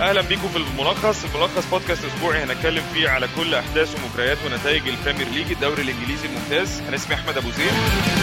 اهلا بيكم في الملخص الملخص بودكاست اسبوعي هنتكلم فيه على كل احداث ومجريات ونتائج البريمير ليج الدوري الانجليزي الممتاز انا اسمي احمد ابو زيد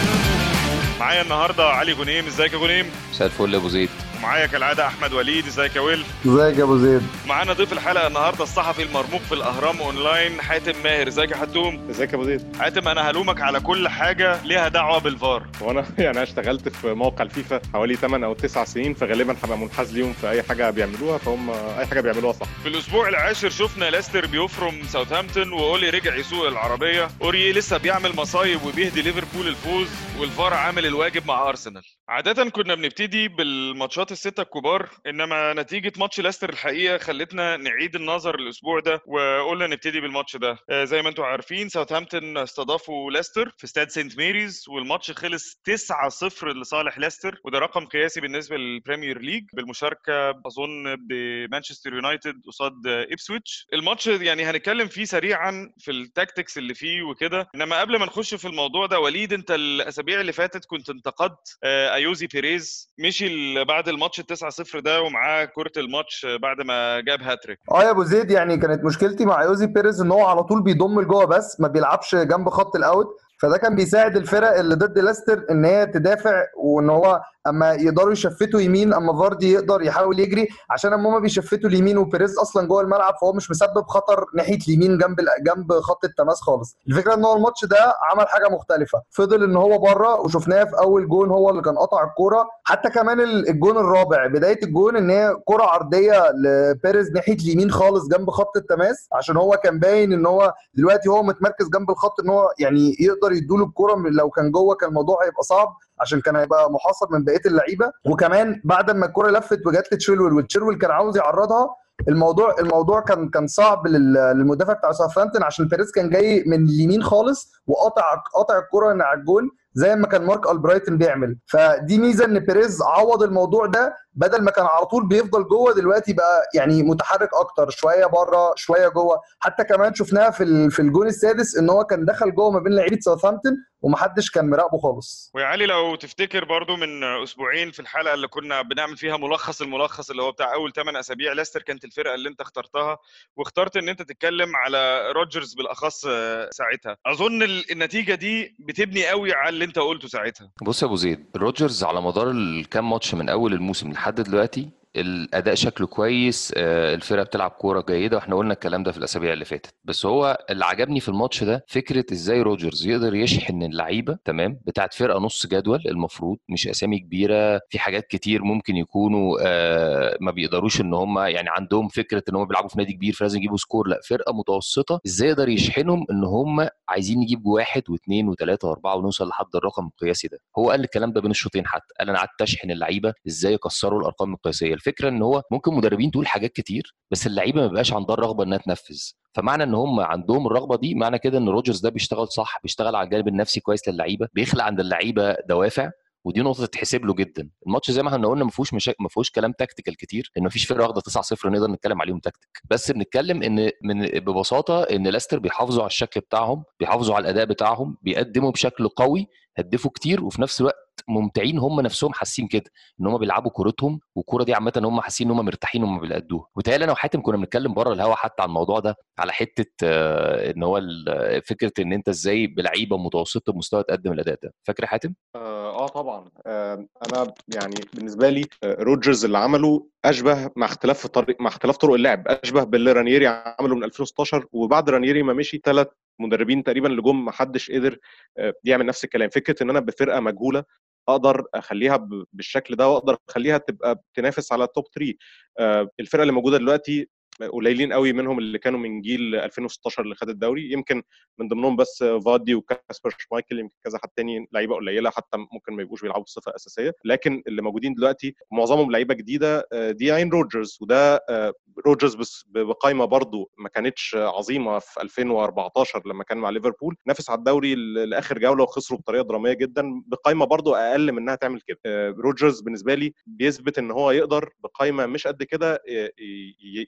معايا النهارده علي غنيم ازيك يا غنيم مساء الفل يا ابو زيد ومعايا كالعاده احمد وليد ازيك يا ويل ازيك يا ابو زيد معانا ضيف الحلقه النهارده الصحفي المرموق في الاهرام اونلاين حاتم ماهر ازيك يا حتوم ازيك يا ابو زيد حاتم انا هلومك على كل حاجه ليها دعوه بالفار وانا يعني انا اشتغلت في موقع الفيفا حوالي 8 او 9 سنين فغالبا هبقى منحاز ليهم في اي حاجه بيعملوها فهم اي حاجه بيعملوها صح في الاسبوع العاشر شفنا ليستر بيفرم ساوثهامبتون واولي رجع يسوق العربيه اوري لسه بيعمل مصايب وبيهدي ليفربول الفوز والفار عامل الواجب مع ارسنال عاده كنا بنبتدي بالماتشات السته الكبار انما نتيجه ماتش ليستر الحقيقه خلتنا نعيد النظر الاسبوع ده وقلنا نبتدي بالماتش ده آه، زي ما انتم عارفين ساوثهامبتون استضافوا ليستر في استاد سينت ميريز والماتش خلص 9-0 لصالح ليستر وده رقم قياسي بالنسبه للبريمير ليج بالمشاركه اظن بمانشستر يونايتد قصاد ابسويتش الماتش يعني هنتكلم فيه سريعا في التاكتكس اللي فيه وكده انما قبل ما نخش في الموضوع ده وليد انت الاسابيع اللي فاتت كنت انتقدت آه، ايوزي بيريز مشي ال- بعد الماتش 9-0 ده ومعاه كرة الماتش آه، بعد ما جاب هاتريك اه يا ابو زيد يعني كانت مشكلتي مع يوزي بيريز ان هو على طول بيضم لجوه بس ما بيلعبش جنب خط الاوت فده كان بيساعد الفرق اللي ضد ليستر ان هي تدافع وان هو اما يقدروا يشفتوا يمين اما فاردي يقدر يحاول يجري عشان اما هما بيشفتوا اليمين وبيريز اصلا جوه الملعب فهو مش مسبب خطر ناحيه اليمين جنب جنب خط التماس خالص الفكره ان هو الماتش ده عمل حاجه مختلفه فضل ان هو بره وشفناه في اول جون هو اللي كان قطع الكوره حتى كمان ال- الجون الرابع بدايه الجون ان هي كره عرضيه لبيريز ناحيه اليمين خالص جنب خط التماس عشان هو كان باين ان هو دلوقتي هو متمركز جنب الخط ان هو يعني يقدر يدوله الكوره من- لو كان جوه كان الموضوع هيبقى صعب عشان كان هيبقى محاصر من بقيه اللعيبه وكمان بعد ما الكره لفت وجات لتشيلويل وتشيلويل كان عاوز يعرضها الموضوع الموضوع كان كان صعب لل- للمدافع بتاع ساوثهامبتون عشان بيريز كان جاي من اليمين خالص وقطع قطع الكره من على الجون زي ما كان مارك البرايتن بيعمل فدي ميزه ان بيريز عوض الموضوع ده بدل ما كان على طول بيفضل جوه دلوقتي بقى يعني متحرك اكتر شويه بره شويه جوه حتى كمان شفناها في ال- في الجون السادس ان هو كان دخل جوه ما بين لعيبه ساوثهامبتون ومحدش كان مراقبه خالص ويا علي لو تفتكر برضو من اسبوعين في الحلقه اللي كنا بنعمل فيها ملخص الملخص اللي هو بتاع اول 8 اسابيع ليستر كانت الفرقه اللي انت اخترتها واخترت ان انت تتكلم على روجرز بالاخص آه، ساعتها اظن ال- النتيجه دي بتبني قوي على اللي انت قلته ساعتها بص يا ابو زيد روجرز على مدار الكام ماتش من اول الموسم لحد دلوقتي الاداء شكله كويس آه، الفرقه بتلعب كوره جيده واحنا قلنا الكلام ده في الاسابيع اللي فاتت بس هو اللي عجبني في الماتش ده فكره ازاي روجرز يقدر يشحن اللعيبه تمام بتاعت فرقه نص جدول المفروض مش اسامي كبيره في حاجات كتير ممكن يكونوا آه، ما بيقدروش ان هم يعني عندهم فكره ان هم بيلعبوا في نادي كبير فلازم يجيبوا سكور لا فرقه متوسطه ازاي يقدر يشحنهم ان هم عايزين نجيب واحد واثنين وثلاثه واربعه ونوصل لحد الرقم القياسي ده هو قال الكلام ده بين الشوطين حتى قال انا قعدت اشحن اللعيبه ازاي يكسروا الارقام القياسيه الفكره ان هو ممكن مدربين تقول حاجات كتير بس اللعيبه ما بيبقاش عندها الرغبه انها تنفذ فمعنى ان هم عندهم الرغبه دي معنى كده ان روجرز ده بيشتغل صح بيشتغل على الجانب النفسي كويس للعيبه بيخلق عند اللعيبه دوافع ودي نقطه تتحسب له جدا الماتش زي ما احنا قلنا ما فيهوش مشا... ما فيهوش كلام تكتيكال كتير ان ما فيش فرقه واخده 9-0 نقدر نتكلم عليهم تكتيك بس بنتكلم ان من ببساطه ان لاستر بيحافظوا على الشكل بتاعهم بيحافظوا على الاداء بتاعهم بيقدموا بشكل قوي هدفوا كتير وفي نفس الوقت ممتعين هم نفسهم حاسين كده ان هم بيلعبوا كورتهم والكوره دي عامه هم حاسين ان هم مرتاحين وهم بيأدوها وتهيألي انا وحاتم كنا بنتكلم بره الهوا حتى عن الموضوع ده على حته آه، ان هو ال- فكره ان انت ازاي بلعيبه متوسطه المستوى تقدم الاداء ده فاكر يا حاتم اه آه طبعا آه انا يعني بالنسبه لي آه روجرز اللي عمله اشبه مع اختلاف طريق مع اختلاف طرق اللعب اشبه باللي رانييري عمله من 2016 وبعد رانييري ما مشي ثلاث مدربين تقريبا اللي جم ما حدش قدر آه، يعمل نفس الكلام فكره ان انا بفرقه مجهوله اقدر اخليها ب- بالشكل ده واقدر اخليها تبقى تنافس على التوب 3 آه، الفرقه اللي موجوده دلوقتي قليلين قوي منهم اللي كانوا من جيل 2016 اللي خد الدوري يمكن من ضمنهم بس فادي وكاسبر شمايكل يمكن كذا حد تاني لعيبه قليله حتى ممكن ما يبقوش بيلعبوا بصفه اساسيه لكن اللي موجودين دلوقتي معظمهم لعيبه جديده آه، دي عين روجرز وده آه، روجرز بس بقائمه برضو ما كانتش عظيمه في 2014 لما كان مع ليفربول نافس على الدوري ل- لاخر جوله وخسروا بطريقه دراميه جدا بقائمه برضو اقل من انها تعمل كده آه، روجرز بالنسبه لي بيثبت ان هو يقدر بقائمه مش قد كده ي- ي- يبقى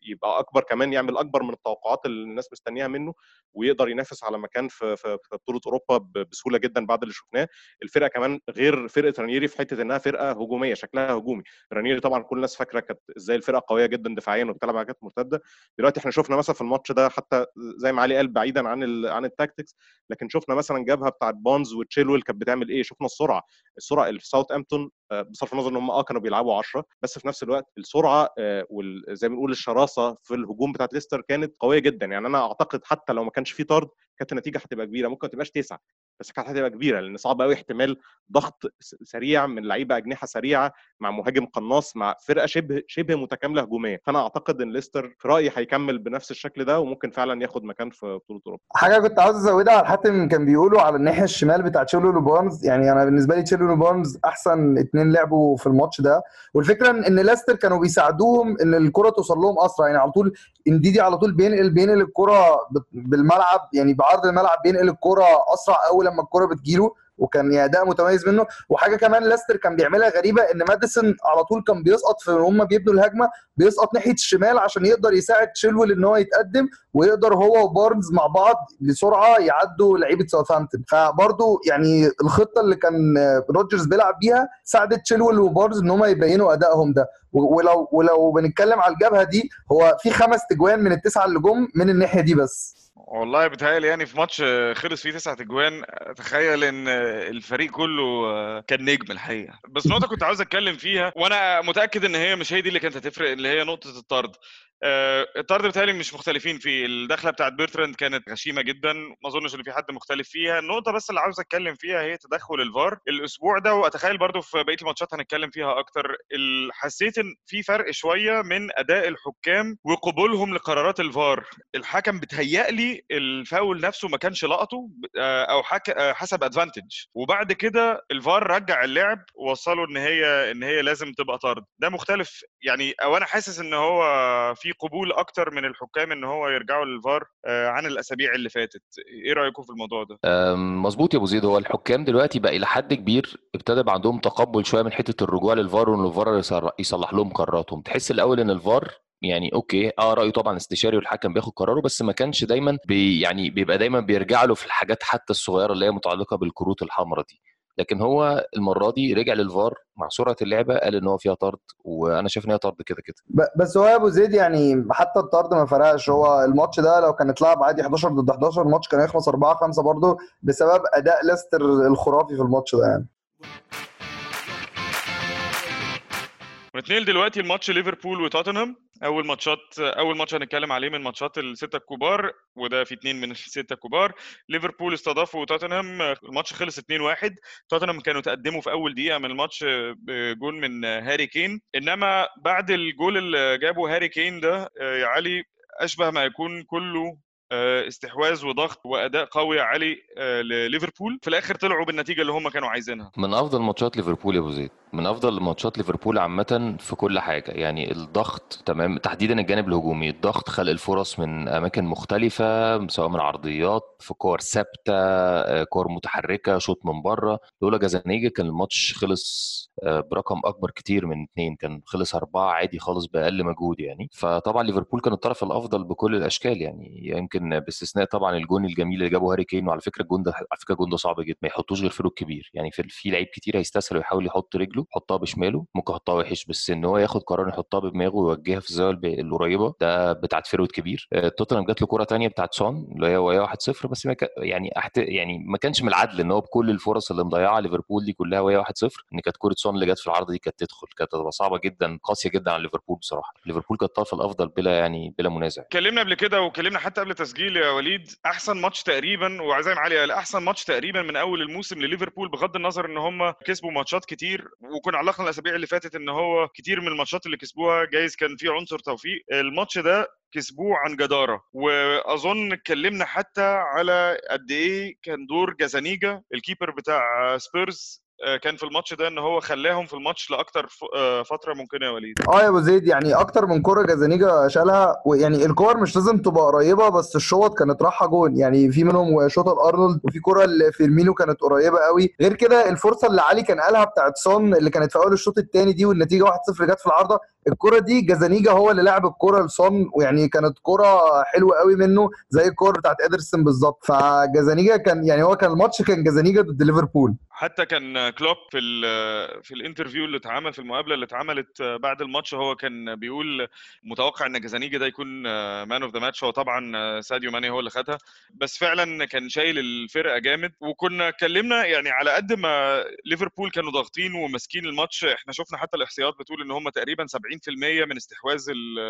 اكبر كمان يعمل اكبر من التوقعات اللي الناس مستنياها منه ويقدر ينافس على مكان في في في بطوله اوروبا ب- بسهوله جدا بعد اللي شفناه الفرقه كمان غير فرقه رانييري في حته انها فرقه هجوميه شكلها هجومي رانييري طبعا كل الناس فاكره كانت ازاي الفرقه قويه جدا دفاعيا وبتلعب على حاجات مرتده دلوقتي احنا شفنا مثلا في الماتش ده حتى زي ما علي قال بعيدا عن ال عن التاكتكس لكن شفنا مثلا جبهه بتاعت بونز وتشيلويل كانت بتعمل ايه شفنا السرعه السرعه اللي في ساوث امبتون آه، بصرف النظر ان هم اه كانوا بيلعبوا 10 بس في نفس الوقت السرعه آه، وال- زي ما بنقول الشراسه في الهجوم بتاعت ليستر كانت قويه جدا يعني انا اعتقد حتى لو ما كانش في طرد كانت النتيجه هتبقى كبيره ممكن ما تبقاش تسعه بس كانت هتبقى كبيره لان صعب قوي احتمال ضغط س- سريع من لعيبه اجنحه سريعه مع مهاجم قناص مع فرقه شبه شبه متكامله هجوميا فانا اعتقد ان ليستر في رايي هيكمل بنفس الشكل ده وممكن فعلا ياخد مكان في بطوله اوروبا حاجه كنت عاوز ازودها على حاتم كان بيقولوا على الناحيه الشمال بتاع تشيلول وبارنز يعني انا بالنسبه لي تشيلول وبارنز احسن اتنين لعبوا في الماتش ده والفكره ان إن ليستر كانوا بيساعدوهم ان الكره توصل لهم اسرع يعني على طول انديدي على طول بينقل بينقل الكره بت- بالملعب يعني بعرض الملعب بينقل الكره اسرع قوي لما الكره بتجيله وكان يعني اداء متميز منه وحاجه كمان ليستر كان بيعملها غريبه ان ماديسون على طول كان بيسقط في هم بيبنوا الهجمه بيسقط ناحيه الشمال عشان يقدر يساعد تشيلويل ان هو يتقدم ويقدر هو وبارنز مع بعض بسرعه يعدوا لعيبه ساوثهامبتون فبرضو يعني الخطه اللي كان روجرز بيلعب بيها ساعدت تشيلويل وبارنز ان هم يبينوا ادائهم ده و- ولو ولو بنتكلم على الجبهه دي هو في خمس تجوان من التسعه اللي جم من الناحيه دي بس والله بيتهيألي يعني في ماتش خلص فيه تسعة اجوان تخيل ان الفريق كله كان نجم الحقيقه بس نقطه كنت عاوز اتكلم فيها وانا متاكد ان هي مش هي دي اللي كانت هتفرق اللي هي نقطه الطرد آه، الطرد بيتهيألي مش مختلفين فيه الدخله بتاعت بيرتراند كانت غشيمه جدا ما اظنش ان في حد مختلف فيها النقطه بس اللي عاوز اتكلم فيها هي تدخل الفار الاسبوع ده واتخيل برضو في بقيه الماتشات هنتكلم فيها اكتر ال- حسيت ان في فرق شويه من اداء الحكام وقبولهم لقرارات الفار الحكم بتهيألي الفاول نفسه ما كانش لقطه آه، او حك... آه، حسب ادفانتج وبعد كده الفار رجع اللعب ووصله ان هي ان هي لازم تبقى طرد ده مختلف يعني او انا حاسس ان هو في قبول اكتر من الحكام ان هو يرجعوا للفار آه، عن الاسابيع اللي فاتت ايه رايكم في الموضوع ده أم، مظبوط يا ابو زيد هو الحكام دلوقتي بقى الى حد كبير ابتدى يبقى عندهم تقبل شويه من حته الرجوع للفار وان الفار يصر- يصلح لهم قراراتهم تحس الاول ان الفار يعني اوكي اه رايه طبعا استشاري والحكم بياخد قراره بس ما كانش دايما بي يعني بيبقى دايما بيرجع له في الحاجات حتى الصغيره اللي هي متعلقه بالكروت الحمراء دي لكن هو المره دي رجع للفار مع سرعه اللعبه قال ان هو فيها طرد وانا شايف ان هي طرد كده كده ب- بس هو يا ابو زيد يعني حتى الطرد ما فرقش هو الماتش ده لو كان اتلعب عادي 11 ضد 11 الماتش كان هيخلص 4 5 برضه بسبب اداء ليستر الخرافي في الماتش ده يعني ونتنقل دلوقتي الماتش ليفربول وتوتنهام اول ماتشات اول ماتش هنتكلم عليه من ماتشات السته الكبار وده في اتنين من السته الكبار ليفربول استضافوا توتنهام الماتش خلص 2-1 توتنهام كانوا تقدموا في اول دقيقه من الماتش بجول من هاري كين انما بعد الجول اللي جابه هاري كين ده يا علي اشبه ما يكون كله آه، استحواذ وضغط واداء قوي يا علي آه، لليفربول في الاخر طلعوا بالنتيجه اللي هم كانوا عايزينها من افضل ماتشات ليفربول يا ابو زيد من افضل ماتشات ليفربول عامه في كل حاجه يعني الضغط تمام تحديدا الجانب الهجومي الضغط خلق الفرص من اماكن مختلفه سواء من عرضيات في كور ثابته آه، كور متحركه شوط من بره لولا جازانيجا كان الماتش خلص آه، برقم اكبر كتير من اتنين كان خلص اربعه عادي خالص باقل مجهود يعني فطبعا ليفربول كان الطرف الافضل بكل الاشكال يعني يمكن باستثناء طبعا الجون الجميل اللي جابه هاري كين وعلى فكره الجون ده على فكره الجون ده صعب جدا ما يحطوش غير فيرو الكبير يعني في في لعيب كتير هيستسهل ويحاول يحط رجله يحطها بشماله ممكن يحطها وحش بس ان هو ياخد قرار يحطها بدماغه ويوجهها في الزاويه الب- القريبه ده بتاعت فيرود كبير آه، توتنهام جات له كره تانية بتاعت سون اللي هي وهي 1-0 بس ما كان يعني أحت... يعني ما كانش من العدل ان هو بكل الفرص اللي مضيعها ليفربول دي كلها وهي 1-0 ان كانت كره سون اللي جت في العارضه دي كانت تدخل كانت هتبقى صعبه جدا قاسيه جدا على ليفربول بصراحه ليفربول كان الطرف الافضل بلا يعني بلا منازع اتكلمنا قبل كده واتكلمنا حتى قبل تسجيل يا وليد احسن ماتش تقريبا وزي ما علي قال احسن ماتش تقريبا من اول الموسم لليفربول بغض النظر ان هم كسبوا ماتشات كتير وكنا علقنا الاسابيع اللي فاتت ان هو كتير من الماتشات اللي كسبوها جايز كان فيه عنصر توفيق الماتش ده كسبوه عن جداره واظن اتكلمنا حتى على قد ايه كان دور جازانيجا الكيبر بتاع سبيرز آه، كان في الماتش ده ان هو خلاهم في الماتش لاكتر ف- آه، فتره ممكنه يا وليد اه يا ابو زيد يعني اكتر من كوره جازانيجا شالها ويعني الكور مش لازم تبقى قريبه بس الشوط كانت رايحه جون يعني في منهم شوط الارنولد وفي كوره اللي فيرمينو كانت قريبه قوي غير كده الفرصه اللي علي كان قالها بتاعت سون اللي كانت في اول الشوط الثاني دي والنتيجه 1-0 جت في العارضه الكره دي جازانيجا هو اللي لعب الكره لسون ويعني كانت كره حلوه قوي منه زي الكره بتاعت ادرسون بالظبط فجازانيجا كان يعني هو كان الماتش كان جازانيجا ضد ليفربول حتى كان كلوب في ال في الانترفيو اللي اتعمل في المقابله اللي اتعملت بعد الماتش هو كان بيقول متوقع ان جازانيجا ده يكون مان اوف ذا ماتش هو طبعا ساديو ماني هو اللي خدها بس فعلا كان شايل الفرقه جامد وكنا اتكلمنا يعني على قد ما ليفربول كانوا ضاغطين وماسكين الماتش احنا شفنا حتى الاحصائيات بتقول ان هم تقريبا 70% من استحواذ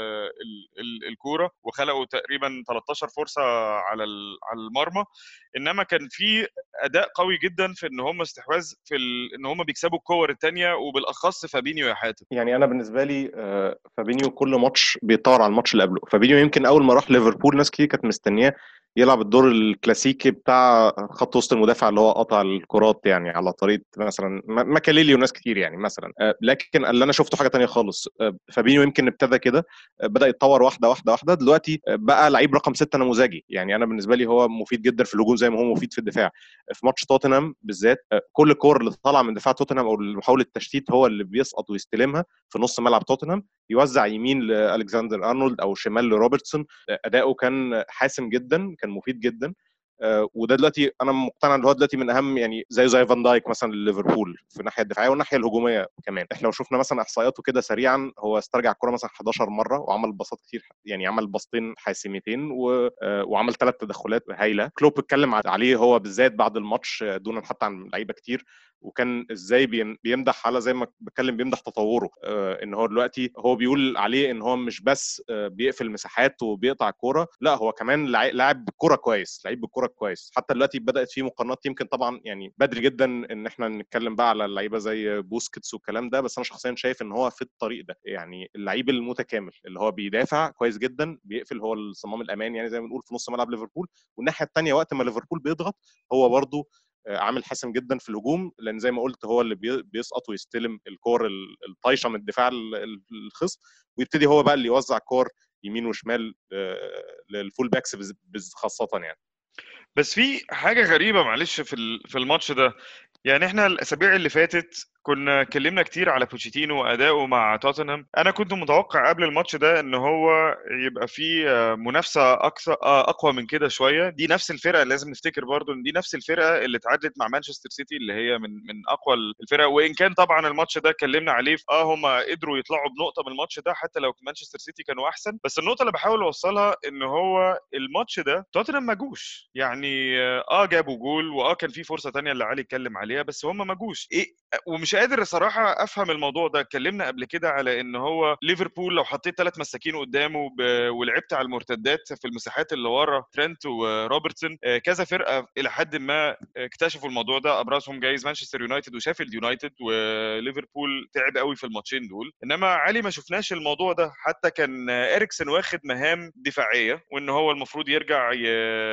الكوره وخلقوا تقريبا 13 فرصه على على المرمى انما كان في اداء قوي جدا في ان هم استحواذ في ال... ان هم بيكسبوا الكور الثانيه وبالاخص فابينيو يا حاتم يعني انا بالنسبه لي فابينيو كل ماتش بيطور على الماتش اللي قبله فابينيو يمكن اول ما راح ليفربول ناس كتير كانت مستنياه يلعب الدور الكلاسيكي بتاع خط وسط المدافع اللي هو قطع الكرات يعني على طريقه مثلا ماكاليلي وناس كتير يعني مثلا لكن اللي انا شفته حاجه تانية خالص فابينيو يمكن ابتدى كده بدا يتطور واحده واحده واحده دلوقتي بقى لعيب رقم ستة نموذجي يعني انا بالنسبه لي هو مفيد جدا في الهجوم زي ما هو مفيد في الدفاع في ماتش توتنهام بالذات كل الكور اللي طالعه من دفاع توتنهام او محاوله التشتيت هو اللي بيسقط ويستلمها في نص ملعب توتنهام يوزع يمين لالكسندر ارنولد او شمال لروبرتسون اداؤه كان حاسم جدا كان مفيد جدا وده دلوقتي انا مقتنع ان هو دلوقتي من اهم يعني زي زي فان دايك مثلا لليفربول في الناحيه الدفاعيه والناحيه الهجوميه كمان احنا لو شفنا مثلا احصائياته كده سريعا هو استرجع الكره مثلا 11 مره وعمل باصات كتير يعني عمل باصتين حاسمتين و... وعمل ثلاث تدخلات هايله كلوب اتكلم عليه هو بالذات بعد الماتش دونا حتى عن لعيبه كتير وكان ازاي بيمدح على زي ما بتكلم بيمدح تطوره آه ان هو دلوقتي هو بيقول عليه ان هو مش بس آه بيقفل مساحات وبيقطع الكوره لا هو كمان لاعب بالكوره كويس لعيب بالكوره كويس حتى دلوقتي بدات في مقارنات يمكن طبعا يعني بدري جدا ان احنا نتكلم بقى على اللعيبه زي بوسكيتس والكلام ده بس انا شخصيا شايف ان هو في الطريق ده يعني اللعيب المتكامل اللي هو بيدافع كويس جدا بيقفل هو الصمام الامان يعني زي ما بنقول في نص ملعب ليفربول والناحيه الثانيه وقت ما ليفربول بيضغط هو برده عامل حاسم جدا في الهجوم لان زي ما قلت هو اللي بيسقط ويستلم الكور الطايشه من الدفاع الخصم ويبتدي هو بقى اللي يوزع كور يمين وشمال للفول باكس خاصه يعني بس في حاجه غريبه معلش في في الماتش ده يعني احنا الاسابيع اللي فاتت كنا اتكلمنا كتير على بوتشيتينو وادائه مع توتنهام انا كنت متوقع قبل الماتش ده ان هو يبقى في منافسه اكثر اقوى من كده شويه دي نفس الفرقه لازم نفتكر برضو ان دي نفس الفرقه اللي اتعادلت مع مانشستر سيتي اللي هي من من اقوى الفرق وان كان طبعا الماتش ده اتكلمنا عليه اه هم قدروا يطلعوا بنقطه من الماتش ده حتى لو مانشستر سيتي كانوا احسن بس النقطه اللي بحاول اوصلها ان هو الماتش ده توتنهام ما جوش يعني اه جابوا جول واه كان في فرصه ثانيه اللي علي اتكلم عليها بس هم ما جوش ايه ومش قادر صراحه افهم الموضوع ده اتكلمنا قبل كده على ان هو ليفربول لو حطيت ثلاث مساكين قدامه ب... ولعبت على المرتدات في المساحات اللي ورا ترينت وروبرتسون كذا فرقه الى حد ما اكتشفوا الموضوع ده ابرزهم جايز مانشستر يونايتد وشيفيلد يونايتد وليفربول تعب قوي في الماتشين دول انما علي ما شفناش الموضوع ده حتى كان اريكسن واخد مهام دفاعيه وان هو المفروض يرجع ي...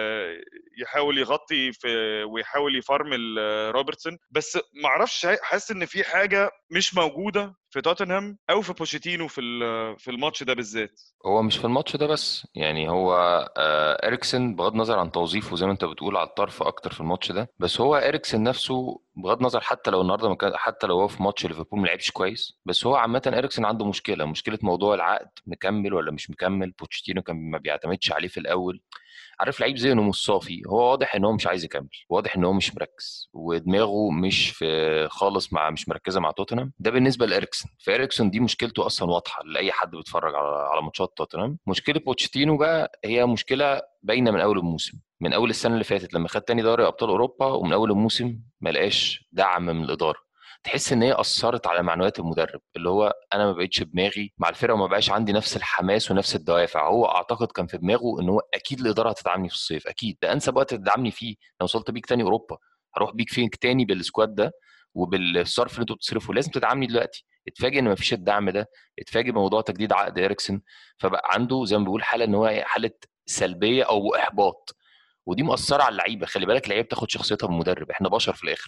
يحاول يغطي في ويحاول يفرمل روبرتسون بس ما اعرفش حاسس ان في حاجه مش موجوده في توتنهام او في بوشيتينو في في الماتش ده بالذات هو مش في الماتش ده بس يعني هو آه اريكسن بغض النظر عن توظيفه زي ما انت بتقول على الطرف اكتر في الماتش ده بس هو اريكسن نفسه بغض النظر حتى لو النهارده مكان حتى لو هو في ماتش ليفربول ما لعبش كويس بس هو عامه اريكسن عنده مشكله مشكله موضوع العقد مكمل ولا مش مكمل بوتشيتينو كان ما بيعتمدش عليه في الاول عارف لعيب ذهنه مش صافي هو واضح ان هو مش عايز يكمل واضح ان هو مش مركز ودماغه مش في خالص مع مش مركزه مع توتنهام ده بالنسبه لاريكسن فاريكسون دي مشكلته اصلا واضحه لاي حد بيتفرج على على ماتشات توتنهام مشكله بوتشيتينو بقى هي مشكله باينه من اول الموسم من اول السنه اللي فاتت لما خد تاني دوري ابطال اوروبا ومن اول الموسم ما لقاش دعم من الاداره تحس ان هي اثرت على معنويات المدرب اللي هو انا ما بقتش دماغي مع الفرقه وما بقاش عندي نفس الحماس ونفس الدوافع هو اعتقد كان في دماغه ان هو اكيد الاداره هتدعمني في الصيف اكيد ده انسب وقت تدعمني فيه لو وصلت بيك تاني اوروبا هروح بيك فين تاني بالسكواد ده وبالصرف اللي انتوا بتصرفه لازم تدعمني دلوقتي اتفاجئ ان مفيش الدعم ده اتفاجئ بموضوع تجديد عقد اريكسن فبقى عنده زي ما بيقول حاله ان هو حاله سلبيه او احباط ودي مأثره على اللعيبه خلي بالك اللعيبه بتاخد شخصيتها من المدرب احنا بشر في الاخر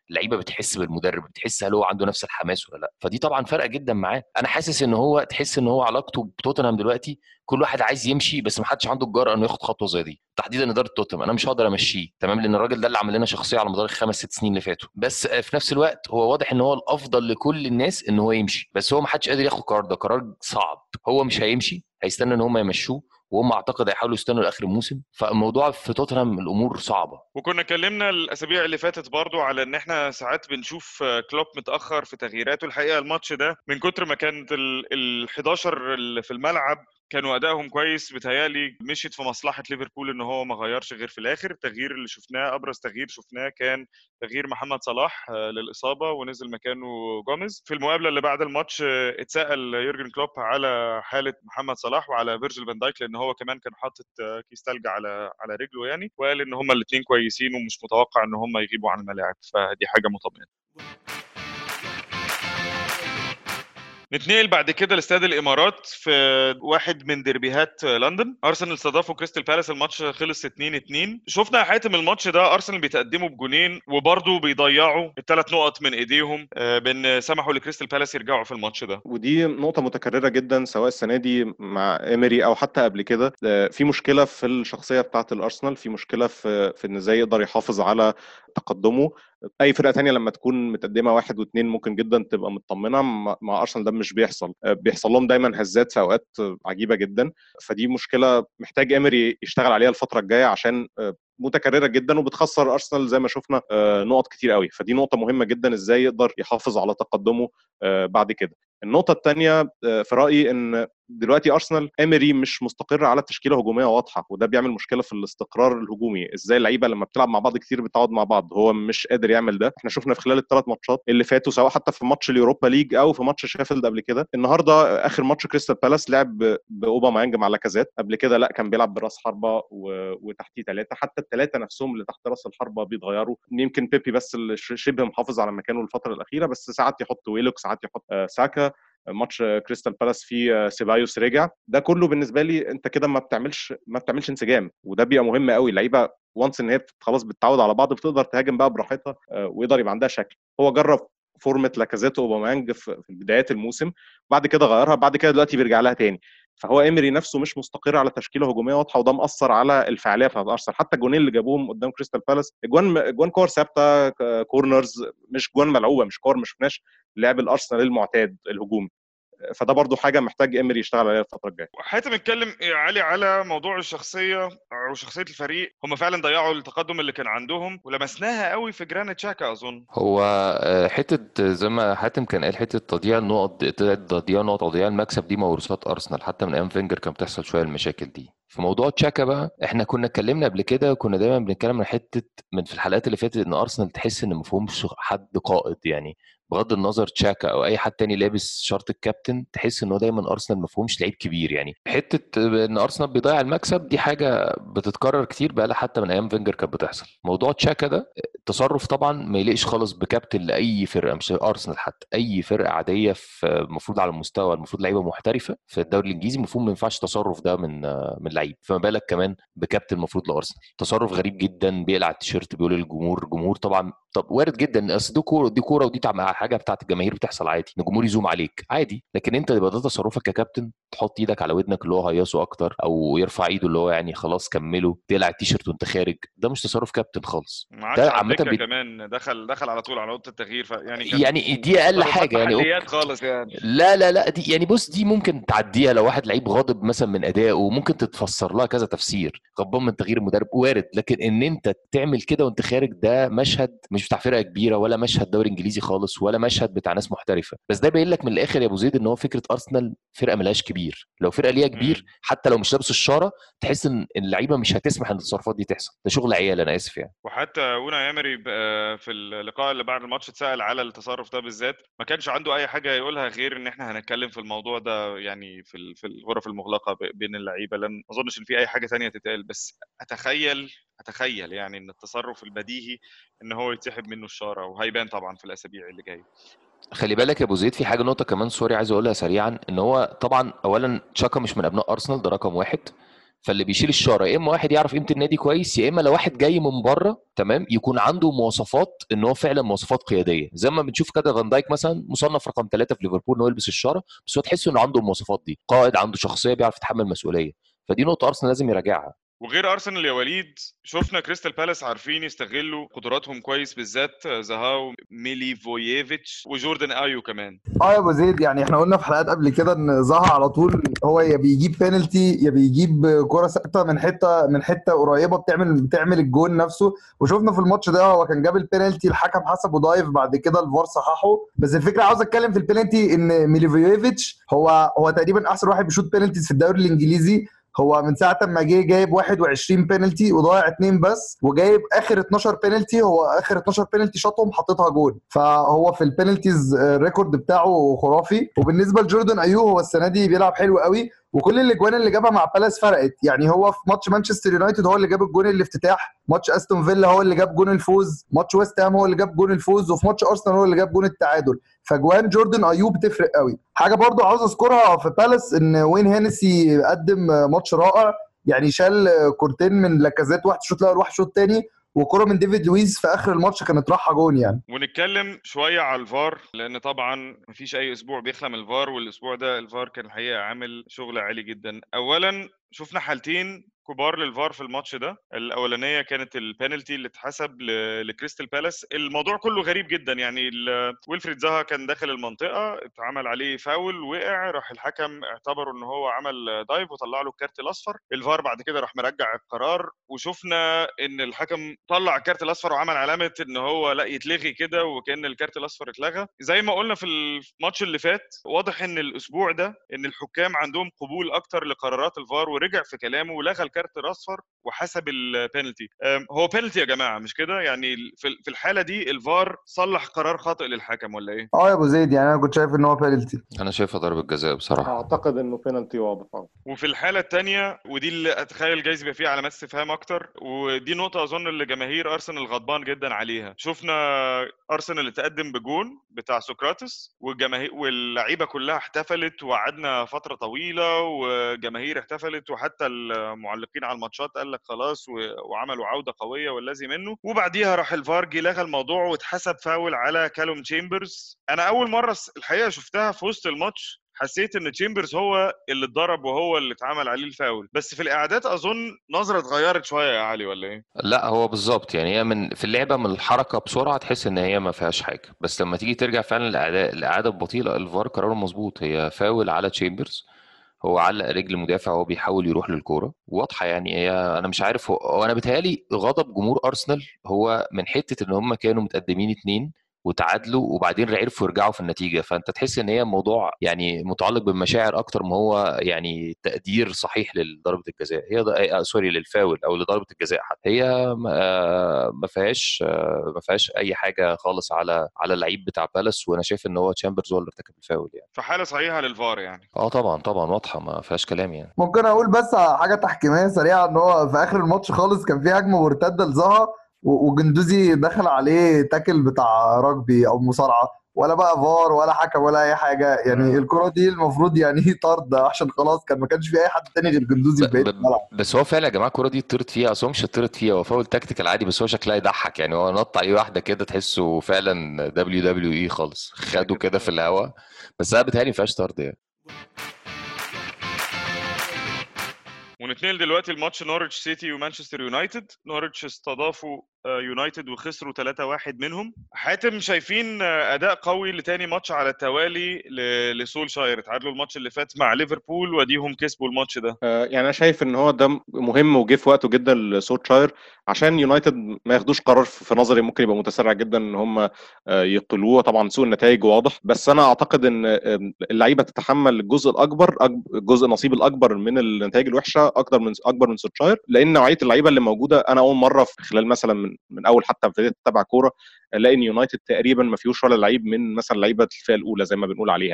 اللعيبه بتحس بالمدرب بتحس هل هو عنده نفس الحماس ولا لا فدي طبعا فرقه جدا معاه انا حاسس ان هو تحس ان هو علاقته بتوتنهام دلوقتي كل واحد عايز يمشي بس ما حدش عنده الجرأه انه ياخد خطوه زي دي تحديدا اداره توتنهام انا مش هقدر امشيه تمام لان الراجل ده اللي عمل لنا شخصيه على مدار الخمس ست سنين اللي فاتوا بس في نفس الوقت هو واضح ان هو الافضل لكل الناس ان هو يمشي بس هو ما حدش قادر ياخد قرار ده قرار صعب هو مش هيمشي هيستنى ان هم يمشوه وهم اعتقد هيحاولوا يستنوا لاخر الموسم فالموضوع في توتنهام الامور صعبه وكنا اتكلمنا الاسابيع اللي فاتت برضو على ان احنا ساعات بنشوف كلوب متاخر في تغييراته الحقيقه الماتش ده من كتر ما كانت ال 11 اللي في الملعب كانوا ادائهم كويس بتهيالي مشيت في مصلحه ليفربول ان هو ما غيرش غير في الاخر التغيير اللي شفناه ابرز تغيير شفناه كان تغيير محمد صلاح للاصابه ونزل مكانه جوميز في المقابله اللي بعد الماتش اتسال يورجن كلوب على حاله محمد صلاح وعلى فيرجيل فان دايك لان هو كمان كان حاطط كيس تلج على على رجله يعني وقال ان هما الاثنين كويسين ومش متوقع ان هما يغيبوا عن الملاعب فدي حاجه مطمئنه نتنقل بعد كده لاستاد الامارات في واحد من ديربيهات لندن ارسنال استضافوا كريستال بالاس الماتش خلص 2 2 شفنا حاتم الماتش ده ارسنال بيتقدموا بجونين وبرضه بيضيعوا الثلاث نقط من ايديهم بان سمحوا لكريستال بالاس يرجعوا في الماتش ده ودي نقطه متكرره جدا سواء السنه دي مع ايمري او حتى قبل كده في مشكله في الشخصيه بتاعه الارسنال في مشكله في في ان ازاي يقدر يحافظ على تقدمه اي فرقه تانية لما تكون متقدمه واحد واثنين ممكن جدا تبقى مطمنه مع ارسنال ده مش بيحصل بيحصل لهم دايما هزات في اوقات عجيبه جدا فدي مشكله محتاج امري يشتغل عليها الفتره الجايه عشان متكرره جدا وبتخسر ارسنال زي ما شفنا نقط كتير قوي فدي نقطه مهمه جدا ازاي يقدر يحافظ على تقدمه بعد كده النقطه الثانيه في رايي ان دلوقتي ارسنال امري مش مستقر على تشكيله هجوميه واضحه وده بيعمل مشكله في الاستقرار الهجومي ازاي اللعيبه لما بتلعب مع بعض كتير بتقعد مع بعض هو مش قادر يعمل ده احنا شفنا في خلال الثلاث ماتشات اللي فاتوا سواء حتى في ماتش اليوروبا ليج او في ماتش شيفيلد قبل كده النهارده اخر ماتش كريستال بالاس لعب باوباميانج مع لاكازيت قبل كده لا كان بيلعب براس حربه و... وتحتيه ثلاثه حتى الثلاثه نفسهم اللي تحت راس الحربه بيتغيروا يمكن بيبي بس اللي شبه محافظ على مكانه الفتره الاخيره بس ساعات يحط ويلوك ساعات يحط ساكا ماتش كريستال بالاس فيه سيبايوس رجع ده كله بالنسبه لي انت كده ما بتعملش ما بتعملش انسجام وده بيبقى مهم قوي اللعيبه وانس ان هي خلاص بتتعود على بعض بتقدر تهاجم بقى براحتها ويقدر يبقى عندها شكل هو جرب فورمه لاكازيت واوباميانج في بدايات الموسم بعد كده غيرها بعد كده دلوقتي بيرجع لها تاني فهو ايمري نفسه مش مستقر على تشكيله هجوميه واضحه وده مأثر على الفعاليه بتاعت ارسنال حتى الجونين اللي جابوهم قدام كريستال بالاس اجوان اجوان كور ثابته كورنرز مش جوان ملعوبه مش كور ما شفناش لعب الارسنال المعتاد الهجومي فده برضو حاجه محتاج امري يشتغل عليها الفتره الجايه حاتم اتكلم علي على موضوع الشخصيه او شخصيه الفريق هم فعلا ضيعوا التقدم اللي كان عندهم ولمسناها قوي في جرانيت شاكا اظن هو حته زي ما حاتم كان قال حته تضييع النقط تضييع نقط تضييع المكسب دي موروثات ارسنال حتى من ايام فينجر كان بتحصل شويه المشاكل دي في موضوع تشاكا بقى احنا كنا اتكلمنا قبل كده كنا دايما بنتكلم عن حته من في الحلقات اللي فاتت ان ارسنال تحس ان مفهومش حد قائد يعني بغض النظر تشاكا او اي حد تاني لابس شرط الكابتن تحس ان هو دايما ارسنال ما فيهوش لعيب كبير يعني حته ان ارسنال بيضيع المكسب دي حاجه بتتكرر كتير بقى حتى من ايام فينجر كانت بتحصل موضوع تشاكا ده تصرف طبعا ما يليقش خالص بكابتن لاي فرقه مش ارسنال حتى اي فرقه عاديه في المفروض على المستوى المفروض لعيبه محترفه في الدوري الانجليزي المفروض ما ينفعش التصرف ده من من لعيب فما بالك كمان بكابتن المفروض لارسنال تصرف غريب جدا بيقلع التيشيرت بيقول للجمهور الجمهور طبعا طب وارد جدا اصل دي كوره دي كوره ودي حاجه بتاعت الجماهير بتحصل عادي ان الجمهور يزوم عليك عادي لكن انت يبقى ده تصرفك ككابتن تحط ايدك على ودنك اللي هو هيصه اكتر او يرفع ايده اللي هو يعني خلاص كمله تقلع التيشيرت وانت خارج ده مش تصرف كابتن خالص ده عامه بي... كمان دخل دخل على طول على اوضه التغيير ف... يعني كان يعني دي اقل حاجه يعني خالص يعني لا لا لا دي يعني بص دي ممكن تعديها لو واحد لعيب غاضب مثلا من ادائه ممكن تتفسر لها كذا تفسير غضبان من تغيير المدرب وارد لكن ان انت تعمل كده وانت خارج ده مشهد مش بتاع فرقه كبيره ولا مشهد دوري انجليزي خالص ولا مشهد بتاع ناس محترفه بس ده باين لك من الاخر يا ابو زيد ان هو فكره ارسنال فرقه ملهاش كبير لو فرقه ليها كبير حتى لو مش لابس الشاره تحس ان اللعيبه مش هتسمح ان التصرفات دي تحصل ده شغل عيال انا اسف يعني وحتى اونا يامري في اللقاء اللي بعد الماتش اتسال على التصرف ده بالذات ما كانش عنده اي حاجه يقولها غير ان احنا هنتكلم في الموضوع ده يعني في في الغرف المغلقه بين اللعيبه لان ما اظنش ان في اي حاجه ثانيه تتقال بس اتخيل اتخيل يعني ان التصرف البديهي ان هو يتسحب منه الشاره وهيبان طبعا في الاسابيع اللي جايه خلي بالك يا ابو زيد في حاجه نقطه كمان سوري عايز اقولها سريعا ان هو طبعا اولا تشاكا مش من ابناء ارسنال ده رقم واحد فاللي بيشيل الشاره يا اما واحد يعرف قيمه النادي كويس يا اما لو واحد جاي من بره تمام يكون عنده مواصفات ان هو فعلا مواصفات قياديه زي ما بنشوف كده فان دايك مثلا مصنف رقم ثلاثه في ليفربول ان هو يلبس الشاره بس هو تحس انه عنده المواصفات دي قائد عنده شخصيه بيعرف يتحمل مسؤوليه فدي نقطه ارسنال لازم يراجعها وغير ارسنال يا وليد شفنا كريستال بالاس عارفين يستغلوا قدراتهم كويس بالذات زهاو ميليفوييفيتش وجوردن ايو كمان اه يا ابو زيد يعني احنا قلنا في حلقات قبل كده ان زها على طول هو يا بيجيب بينالتي يا بيجيب كرة ثابته من حته من حته قريبه بتعمل بتعمل الجون نفسه وشفنا في الماتش ده هو كان جاب البينالتي الحكم حسبه دايف بعد كده الفار صححه بس الفكره عاوز اتكلم في البينالتي ان ميليفوييفيتش هو هو تقريبا احسن واحد بيشوط بينالتيز في الدوري الانجليزي هو من ساعه ما جه جايب 21 بينالتي وضيع اثنين بس وجايب اخر 12 بينالتي هو اخر 12 بينالتي شاطهم حاططها جول فهو في البينالتيز الريكورد بتاعه خرافي وبالنسبه لجوردن ايو هو السنه دي بيلعب حلو قوي وكل الاجوان اللي جابها مع بالاس فرقت يعني هو في ماتش مانشستر يونايتد هو اللي جاب الجون الافتتاح ماتش استون فيلا هو اللي جاب جون الفوز ماتش ويست هام هو اللي جاب جون الفوز وفي ماتش ارسنال هو اللي جاب جون التعادل فجوان جوردن ايوب بتفرق قوي حاجه برضو عاوز اذكرها في بالاس ان وين هينسي قدم ماتش رائع يعني شال كورتين من لاكازيت واحد شوط الاول واحد شوط تاني وكرة من ديفيد لويس في اخر الماتش كانت رايحه جون يعني ونتكلم شويه على الفار لان طبعا مفيش اي اسبوع بيخلى من الفار والاسبوع ده الفار كان الحقيقه عامل شغل عالي جدا اولا شفنا حالتين كبار للفار في الماتش ده الاولانيه كانت البينالتي اللي اتحسب لكريستال بالاس الموضوع كله غريب جدا يعني ويلفريد زها كان داخل المنطقه اتعمل عليه فاول وقع راح الحكم اعتبروا ان هو عمل دايف وطلع له الكارت الاصفر الفار بعد كده راح مرجع القرار وشفنا ان الحكم طلع الكارت الاصفر وعمل علامه ان هو لا يتلغي كده وكان الكارت الاصفر اتلغى زي ما قلنا في الماتش اللي فات واضح ان الاسبوع ده ان الحكام عندهم قبول اكتر لقرارات الفار ورجع في كلامه ولغى الكارت الاصفر وحسب البينالتي هو بينالتي يا جماعه مش كده يعني في الحاله دي الفار صلح قرار خاطئ للحكم ولا ايه اه يا ابو زيد يعني انا كنت شايف ان هو بينالتي انا شايفها ضربه جزاء بصراحه اعتقد انه بينالتي واضح وفي الحاله الثانيه ودي اللي اتخيل جايز يبقى فيها علامات استفهام اكتر ودي نقطه اظن اللي جماهير ارسنال غضبان جدا عليها شفنا ارسنال اتقدم بجون بتاع سقراطس والجماهير واللعيبه كلها احتفلت وقعدنا فتره طويله وجماهير احتفلت وحتى المعلقين على الماتشات قال لك خلاص وعملوا عوده قويه والذي منه وبعديها راح الفار جه لغى الموضوع واتحسب فاول على كالوم تشامبرز انا اول مره الحقيقه شفتها في وسط الماتش حسيت ان تشامبرز هو اللي اتضرب وهو اللي اتعمل عليه الفاول بس في الاعادات اظن نظره اتغيرت شويه يا علي ولا ايه لا هو بالظبط يعني هي من في اللعبه من الحركه بسرعه تحس ان هي ما فيهاش حاجه بس لما تيجي ترجع فعلا الاعاده الاعاده البطيئه الفار قراره مظبوط هي فاول على تشامبرز هو علق رجل مدافع وهو بيحاول يروح للكوره واضحه يعني هي انا مش عارف هو انا بيتهيألي غضب جمهور ارسنال هو من حته ان هم كانوا متقدمين اتنين وتعادلوا وبعدين عرفوا يرجعوا في النتيجه فانت تحس ان هي موضوع يعني متعلق بالمشاعر اكتر ما هو يعني تقدير صحيح لضربه الجزاء هي آه سوري للفاول او لضربه الجزاء حتى هي آه ما فيهاش آه ما فيهاش اي حاجه خالص على على اللعيب بتاع بالاس وانا شايف ان هو تشامبرز هو اللي ارتكب الفاول يعني فحاله صحيحه للفار يعني اه طبعا طبعا واضحه ما فيهاش كلام يعني ممكن اقول بس حاجه تحكيميه سريعه ان هو في اخر الماتش خالص كان في هجمه مرتده لزها وجندوزي دخل عليه تاكل بتاع رجبي او مصارعه ولا بقى فار ولا حكم ولا اي حاجه يعني الكره دي المفروض يعني طرد عشان خلاص كان ما كانش في اي حد تاني غير جندوزي في بقيه الملعب بس هو فعلا يا جماعه الكره دي طرد فيها اصل هو مش طرد فيها هو فاول تكتيكال عادي بس هو شكلها يضحك يعني هو نط عليه واحده كده تحسه فعلا دبليو دبليو اي خالص خده كده في الهواء بس انا بتهيألي ما فيهاش طرد يعني ونتنقل دلوقتي لماتش نورwich سيتي ومانشستر يونايتد نورwich استضافوا يونايتد وخسروا 3-1 منهم حاتم شايفين اداء قوي لتاني ماتش على التوالي لسولشاير اتعادلوا الماتش اللي فات مع ليفربول وديهم كسبوا الماتش ده يعني انا شايف ان هو ده مهم وجه في وقته جدا لسولشاير عشان يونايتد ما ياخدوش قرار في نظري ممكن يبقى متسرع جدا ان هم يقتلوه طبعا سوء النتائج واضح بس انا اعتقد ان اللعيبه تتحمل الجزء الاكبر الجزء النصيب الاكبر من النتائج الوحشه اكتر من اكبر من سولشاير لان نوعيه اللعيبه اللي موجوده انا اول مره في خلال مثلا من من اول حتى ابتديت اتابع كوره الاقي ان يونايتد تقريبا ما فيهوش ولا لعيب من مثلا لعيبه الفئه الاولى زي ما بنقول عليها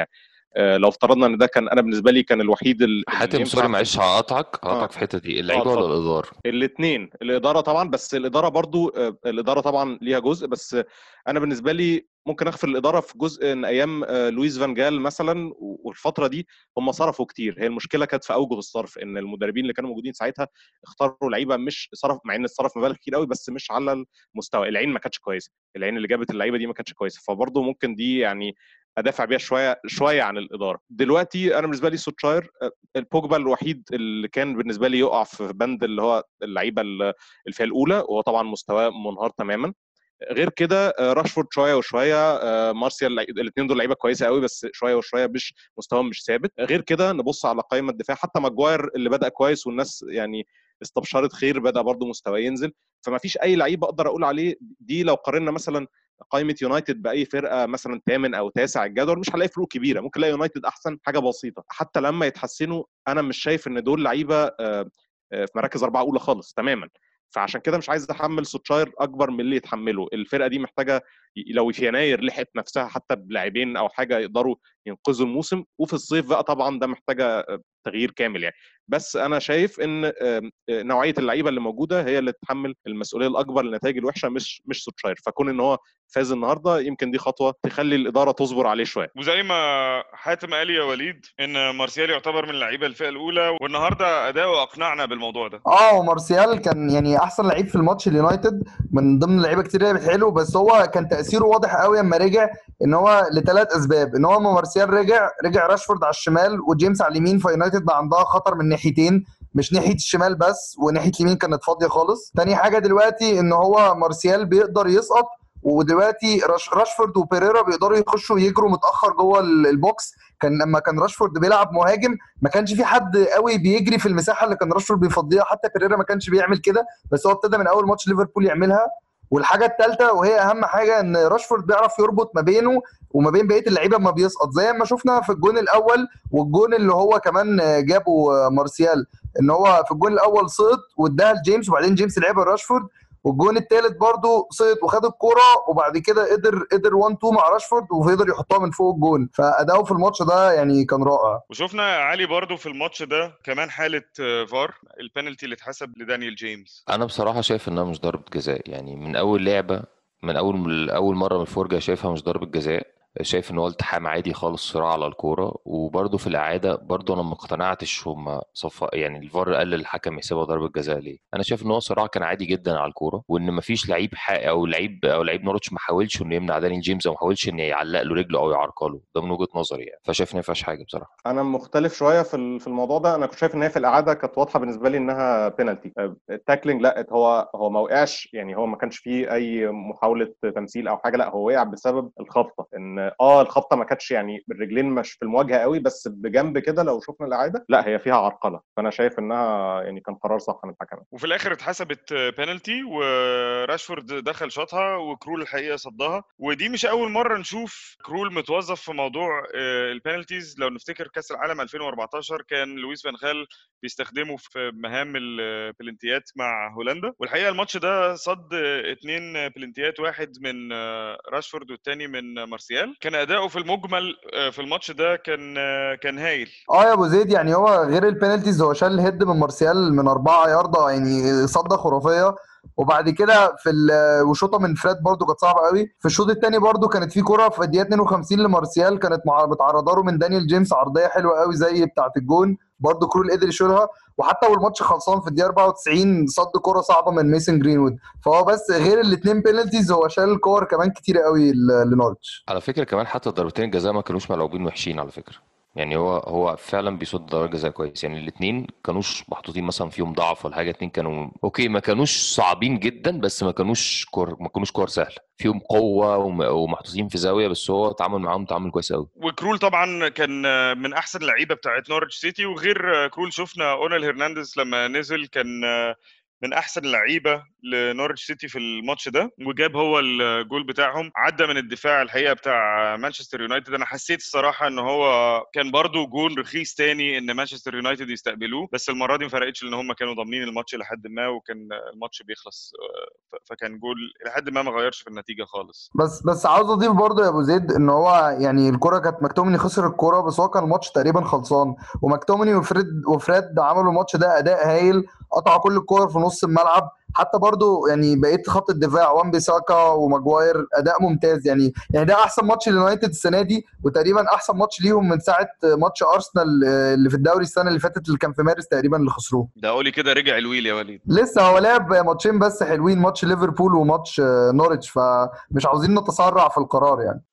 آه، لو افترضنا ان ده كان انا بالنسبه لي كان الوحيد ال- اللي حاتم ينفع سوري في- معلش هقطعك آه. هقطعك في الحته دي اللعيبه آه، ولا اتفضل. الاداره الاثنين الاداره طبعا بس الاداره برضو آه، الاداره طبعا ليها جزء بس انا بالنسبه لي ممكن اغفر الاداره في جزء ان ايام آه، لويس فان جال مثلا والفتره دي هم صرفوا كتير هي المشكله كانت في اوجه الصرف ان المدربين اللي كانوا موجودين ساعتها اختاروا لعيبه مش صرف مع ان الصرف مبالغ كتير قوي بس مش على المستوى العين ما كانتش كويسه العين اللي جابت اللعيبه دي ما كانتش كويسه فبرضه ممكن دي يعني ادافع بيها شويه شويه عن الاداره دلوقتي انا بالنسبه لي سوتشاير آه، البوجبا الوحيد اللي كان بالنسبه لي يقع في بند اللي هو اللعيبه ال- الفئه الاولى وهو طبعا مستواه منهار تماما غير كده آه، راشفورد شويه وشويه آه، مارسيال الاثنين دول لعيبه كويسه قوي بس شويه وشويه مش مستواهم مش ثابت غير كده نبص على قائمه الدفاع حتى ماجواير اللي بدا كويس والناس يعني استبشرت خير بدا برضه مستواه ينزل فما فيش اي لعيب اقدر اقول عليه دي لو قارنا مثلا قائمه يونايتد باي فرقه مثلا ثامن او تاسع الجدول مش هنلاقي فروق كبيره ممكن نلاقي يونايتد احسن حاجه بسيطه حتى لما يتحسنوا انا مش شايف ان دول لعيبه آه، آه، في مراكز اربعه اولى خالص تماما فعشان كده مش عايز احمل سوتشاير اكبر من اللي يتحمله الفرقه دي محتاجه ي- لو في يناير لحقت نفسها حتى بلاعبين او حاجه يقدروا ينقذوا الموسم وفي الصيف بقى طبعا ده محتاجه آه، تغيير كامل يعني بس انا شايف ان آم، آه، نوعيه اللعيبه اللي موجوده هي اللي تتحمل المسؤوليه الاكبر للنتائج الوحشه مش مش سوتشاير فكون ان هو فاز النهارده يمكن دي خطوه تخلي الاداره تصبر عليه شويه وزي ما حاتم قال يا وليد ان مارسيال يعتبر من لعيبه الفئه الاولى والنهارده اداؤه اقنعنا بالموضوع ده اه ومارسيال كان يعني احسن لعيب في الماتش اليونايتد من ضمن لعيبه كتير لعبت حلو بس هو كان تاثيره واضح قوي لما رجع ان هو لثلاث اسباب ان هو لما مارسيال رجع رجع راشفورد على الشمال وجيمس على اليمين فيونايتد بقى عندها خطر من ناحيتين مش ناحيه الشمال بس وناحيه اليمين كانت فاضيه خالص تاني حاجه دلوقتي ان هو مارسيال بيقدر يسقط ودلوقتي راش راشفورد وبيريرا بيقدروا يخشوا يجروا متاخر جوه ال- البوكس كان لما كان راشفورد بيلعب مهاجم ما كانش في حد قوي بيجري في المساحه اللي كان راشفورد بيفضيها حتى بيريرا ما كانش بيعمل كده بس هو ابتدى من اول ماتش ليفربول يعملها والحاجه الثالثه وهي اهم حاجه ان راشفورد بيعرف يربط ما بينه وما بين بقيه اللعيبه ما بيسقط زي ما شفنا في الجون الاول والجون اللي هو كمان جابه مارسيال ان هو في الجون الاول سقط واداها لجيمس وبعدين جيمس لعبها لراشفورد والجون الثالث برضه سقط وخد الكرة وبعد كده قدر قدر 1 2 مع راشفورد وقدر يحطها من فوق الجون فاداؤه في الماتش ده يعني كان رائع وشفنا يا علي برضو في الماتش ده كمان حاله آه، فار البنالتي اللي اتحسب لدانيال جيمس انا بصراحه شايف انها مش ضربه جزاء يعني من اول لعبه من اول من اول مره من الفرجه شايفها مش ضربه جزاء شايف ان هو التحام عادي خالص صراع على الكوره وبرده في الاعاده برده انا ما اقتنعتش هم صف يعني الفار قال للحكم يحسبها ضربه جزاء ليه انا شايف ان هو صراع كان عادي جدا على الكوره وان ما فيش لعيب حق او لعيب او لعيب نورتش ما حاولش انه يمنع دانيال جيمس او ما حاولش انه يعلق له رجله او يعرقله ده من وجهه نظري يعني فشايف ان ما فيهاش حاجه بصراحه انا مختلف شويه في ال- في الموضوع ده انا كنت شايف ان هي في الاعاده كانت واضحه بالنسبه لي انها بينالتي التاكلينج لا هو هو ما وقعش يعني هو ما كانش فيه اي محاوله تمثيل او حاجه لا هو وقع بسبب الخبطه ان اه الخبطه ما كانتش يعني بالرجلين مش في المواجهه قوي بس بجنب كده لو شفنا الاعاده لا هي فيها عرقله فانا شايف انها يعني كان قرار صح من الحكم وفي الاخر اتحسبت بينالتي وراشفورد دخل شاطها وكرول الحقيقه صدها ودي مش اول مره نشوف كرول متوظف في موضوع آه، البينالتيز لو نفتكر كاس العالم 2014 كان لويس فان خال بيستخدمه في مهام البلنتيات مع هولندا والحقيقه الماتش ده صد اتنين بلنتيات واحد من آه، راشفورد والتاني من مارسيال كان اداؤه في المجمل آه، في الماتش ده كان آه، كان هايل اه يا ابو زيد يعني هو غير البينالتيز هو شال هيد من مارسيال من أربعة ياردة يعني صدة خرافية وبعد كده في ال- وشوطه من فريد برضو كانت صعبه قوي في الشوط الثاني برضو كانت في كرة في الدقيقه 52 لمارسيال كانت مع- متعرضه له من دانيال جيمس عرضيه حلوه قوي زي بتاعه الجون برضو كرول قدر يشيلها وحتى والماتش خلصان في الدقيقه 94 صد كرة صعبه من ميسن جرينوود فهو بس غير الاثنين بينالتيز هو شال كور كمان كتير قوي ل- لنورتش على فكره كمان حتى ضربتين الجزاء ما كانوش ملعوبين وحشين على فكره يعني هو هو فعلا بيصد ضربات جزاء كويس يعني الاثنين كانوش محطوطين مثلا فيهم ضعف ولا حاجه الاثنين كانوا اوكي ما كانوش صعبين جدا بس ما كانوش كور ما كانوش كور سهله فيهم قوه وم- ومحطوطين في زاويه بس هو اتعامل معاهم تعامل كويس قوي وكرول طبعا كان من احسن اللعيبه بتاعت نورwich سيتي وغير كرول شفنا اونيل هرنانديز لما نزل كان من احسن اللعيبه لنورwich سيتي في الماتش ده وجاب هو الجول بتاعهم عدى من الدفاع الحقيقه بتاع مانشستر يونايتد انا حسيت الصراحه ان هو كان برضو جول رخيص تاني ان مانشستر يونايتد يستقبلوه بس المره دي ما فرقتش لان هم كانوا ضامنين الماتش لحد ما وكان الماتش بيخلص ف- فكان جول لحد ما ما غيرش في النتيجه خالص بس بس عاوز اضيف برضه يا ابو زيد ان هو يعني الكره كانت مكتومني خسر الكره بس هو كان الماتش تقريبا خلصان ومكتومني وفريد وفريد عملوا الماتش ده اداء هايل قطعوا كل الكور في نص الملعب حتى برضه يعني بقيه خط الدفاع وان بيساكا وماجواير اداء ممتاز يعني يعني ده احسن ماتش لليونايتد السنه دي وتقريبا احسن ماتش ليهم من ساعه ماتش ارسنال آه، اللي في الدوري السنه اللي فاتت اللي كان في مارس تقريبا اللي خسروه ده قولي كده رجع الويل يا وليد لسه هو لعب ماتشين بس حلوين ماتش ليفربول وماتش آه، نوريتش فمش عاوزين نتسرع في القرار يعني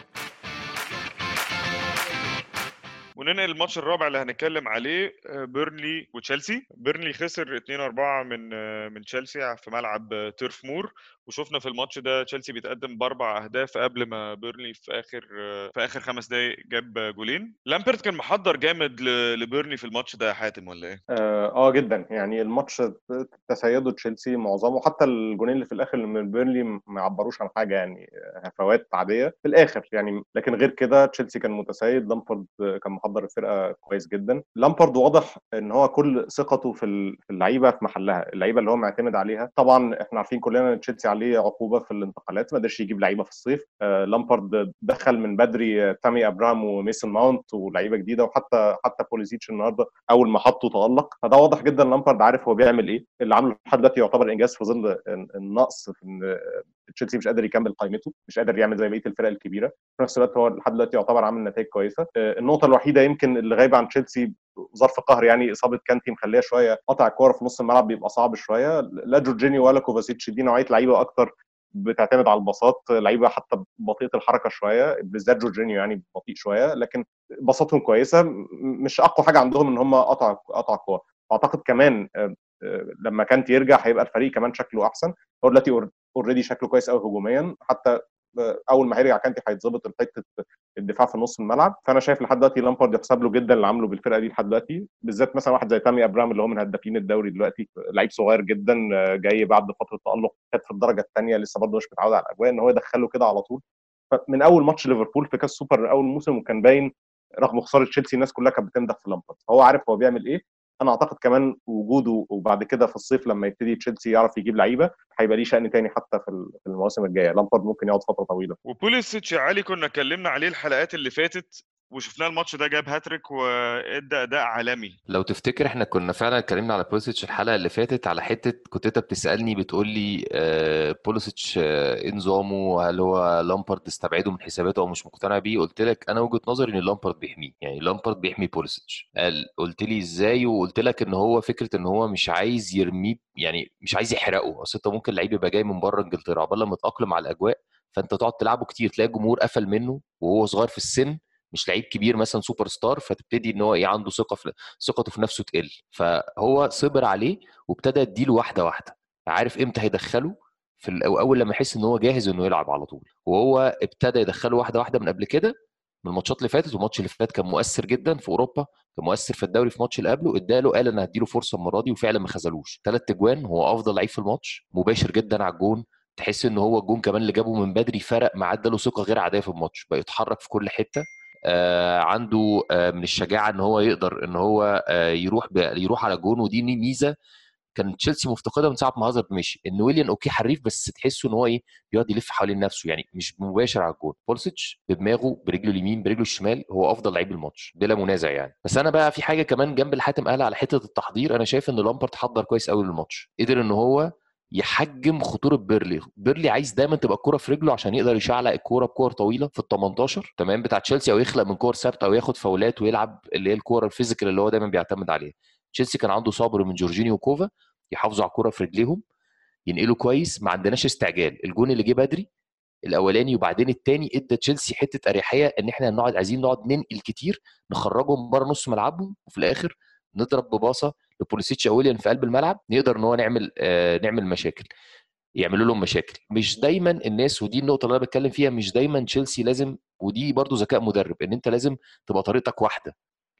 وننقل الماتش الرابع اللي هنتكلم عليه آه، بيرنلي وتشيلسي بيرنلي خسر 2-4 من آه، من تشيلسي في ملعب آه، تيرف مور وشفنا في الماتش ده تشيلسي بيتقدم باربع اهداف قبل ما بيرنلي في اخر آه، في اخر خمس دقايق جاب آه، جولين لامبرت كان محضر جامد ل- لبيرنلي في الماتش ده يا حاتم ولا ايه اه آه، جدا يعني الماتش تسيده تشيلسي معظمه حتى الجونين اللي في الاخر اللي من بيرلي ما يعبروش عن حاجه يعني هفوات عاديه في الاخر يعني لكن غير كده تشيلسي كان متسيد لامبارد كان محضر الفرقه كويس جدا لامبارد واضح ان هو كل ثقته في ال- في اللعيبه في محلها اللعيبه اللي هو معتمد عليها طبعا احنا عارفين كلنا ان تشيلسي عليه عقوبه في الانتقالات ما قدرش يجيب لعيبه في الصيف آه، لامبارد دخل من بدري آه، تامي ابرام وميسون ماونت ولعيبه جديده وحتى حتى بوليزيتش النهارده اول ما حطه تالق فده واضح جدا لامبارد عارف هو بيعمل ايه اللي عامله لحد دلوقتي يعتبر انجاز في ظل النقص في ان تشيلسي مش قادر يكمل قائمته مش قادر يعمل زي بقيه الفرق الكبيره في نفس الوقت هو لحد دلوقتي يعتبر عامل نتائج كويسه آه، النقطه الوحيده يمكن اللي غايبه عن تشيلسي ظرف قهر يعني اصابه كانتي مخليها شويه قطع الكوره في نص الملعب بيبقى صعب شويه لا جورجينيو ولا كوفاسيتش دي نوعيه لعيبه اكتر بتعتمد على البساط لعيبه حتى بطيئه الحركه شويه بالذات جورجينيو يعني بطيء شويه لكن بساطهم كويسه م- مش اقوى حاجه عندهم ان هم قطع قطع الكوره اعتقد كمان آه، آه، لما كانت يرجع هيبقى الفريق كمان شكله احسن هو دلوقتي اوريدي شكله كويس قوي هجوميا حتى آه، اول ما هيرجع كانتي هيتظبط حته الدفاع في نص الملعب فانا شايف لحد دلوقتي لامبارد يحسب له جدا اللي عامله بالفرقه دي لحد دلوقتي بالذات مثلا واحد زي تامي ابرام اللي هو من هدافين الدوري دلوقتي لعيب صغير جدا آه، جاي بعد فتره تالق كانت في الدرجه الثانيه لسه برضه مش متعود على الاجواء ان هو يدخله كده على طول من اول ماتش ليفربول في كاس سوبر اول موسم وكان باين رغم خساره تشيلسي الناس كلها كانت بتمدح في لامبارد فهو عارف هو بيعمل ايه انا اعتقد كمان وجوده وبعد كده في الصيف لما يبتدي تشيلسي يعرف يجيب لعيبه هيبقى ليه شأن تاني حتى في ال- في المواسم الجايه لامبارد ممكن يقعد فتره طويله وبوليسيتش يا علي كنا اتكلمنا عليه الحلقات اللي فاتت وشفناه الماتش ده جاب هاتريك وادى اداء عالمي لو تفتكر احنا كنا فعلا اتكلمنا على بوليسيتش الحلقه اللي فاتت على حته كنت انت بتسالني بتقول لي آه، بوليسيتش آه، ايه نظامه هل هو لامبارد استبعده من حساباته او مش مقتنع بيه قلت لك انا وجهه نظري ان لامبارد بيحميه يعني لامبارد بيحمي بوليسيتش قال قلت لي ازاي وقلت لك ان هو فكره ان هو مش عايز يرميه يعني مش عايز يحرقه اصل انت ممكن لعيب يبقى جاي من بره انجلترا عقبال لما يتاقلم على الاجواء فانت تقعد تلعبه كتير تلاقي الجمهور قفل منه وهو صغير في السن مش لعيب كبير مثلا سوبر ستار فتبتدي ان هو ايه عنده ثقه في ثقته في نفسه تقل فهو صبر عليه وابتدى يديله واحده واحده عارف امتى هيدخله في ال- أو اول لما يحس ان هو جاهز انه يلعب على طول وهو ابتدى يدخله واحده واحده من قبل كده من الماتشات اللي فاتت والماتش اللي فات كان مؤثر جدا في اوروبا كان مؤثر في الدوري في الماتش اللي قبله اداله قال انا هديله فرصه المره دي وفعلا ما خذلوش ثلاث اجوان هو افضل لعيب في الماتش مباشر جدا على الجون تحس ان هو الجون كمان اللي جابه من بدري فرق معاه اداله ثقه غير عاديه في الماتش بقى يتحرك في كل حته آه عنده آه من الشجاعه ان هو يقدر ان هو آه يروح ب... يروح على جون ودي ميزه كان تشيلسي مفتقدها من ساعه ما هازارد مشي ان ويليان اوكي حريف بس تحسه ان هو ايه بيقعد يلف حوالين نفسه يعني مش مباشر على الجون بولسيتش بدماغه برجله اليمين برجله الشمال هو افضل لعيب الماتش بلا منازع يعني بس انا بقى في حاجه كمان جنب اللي حاتم قالها على حته التحضير انا شايف ان لامبرت حضر كويس قوي للماتش قدر ان هو يحجم خطوره بيرلي بيرلي عايز دايما تبقى الكوره في رجله عشان يقدر يشعلق الكوره بكور طويله في ال 18 تمام بتاع تشيلسي او يخلق من كور ثابته او ياخد فاولات ويلعب اللي هي الكوره الفيزيكال اللي هو دايما بيعتمد عليها تشيلسي كان عنده صبر من جورجينيو وكوفا يحافظوا على الكوره في رجليهم ينقلوا كويس ما عندناش استعجال الجون اللي جه بدري الاولاني وبعدين الثاني ادى تشيلسي حته اريحيه ان احنا نقعد عايزين نقعد ننقل كتير نخرجهم بره نص ملعبهم وفي الاخر نضرب بباصه لبوليسيتش او ويليان في قلب الملعب نقدر ان هو نعمل آه نعمل مشاكل يعملوا لهم مشاكل مش دايما الناس ودي النقطه اللي انا بتكلم فيها مش دايما تشيلسي لازم ودي برضو ذكاء مدرب ان انت لازم تبقى طريقتك واحده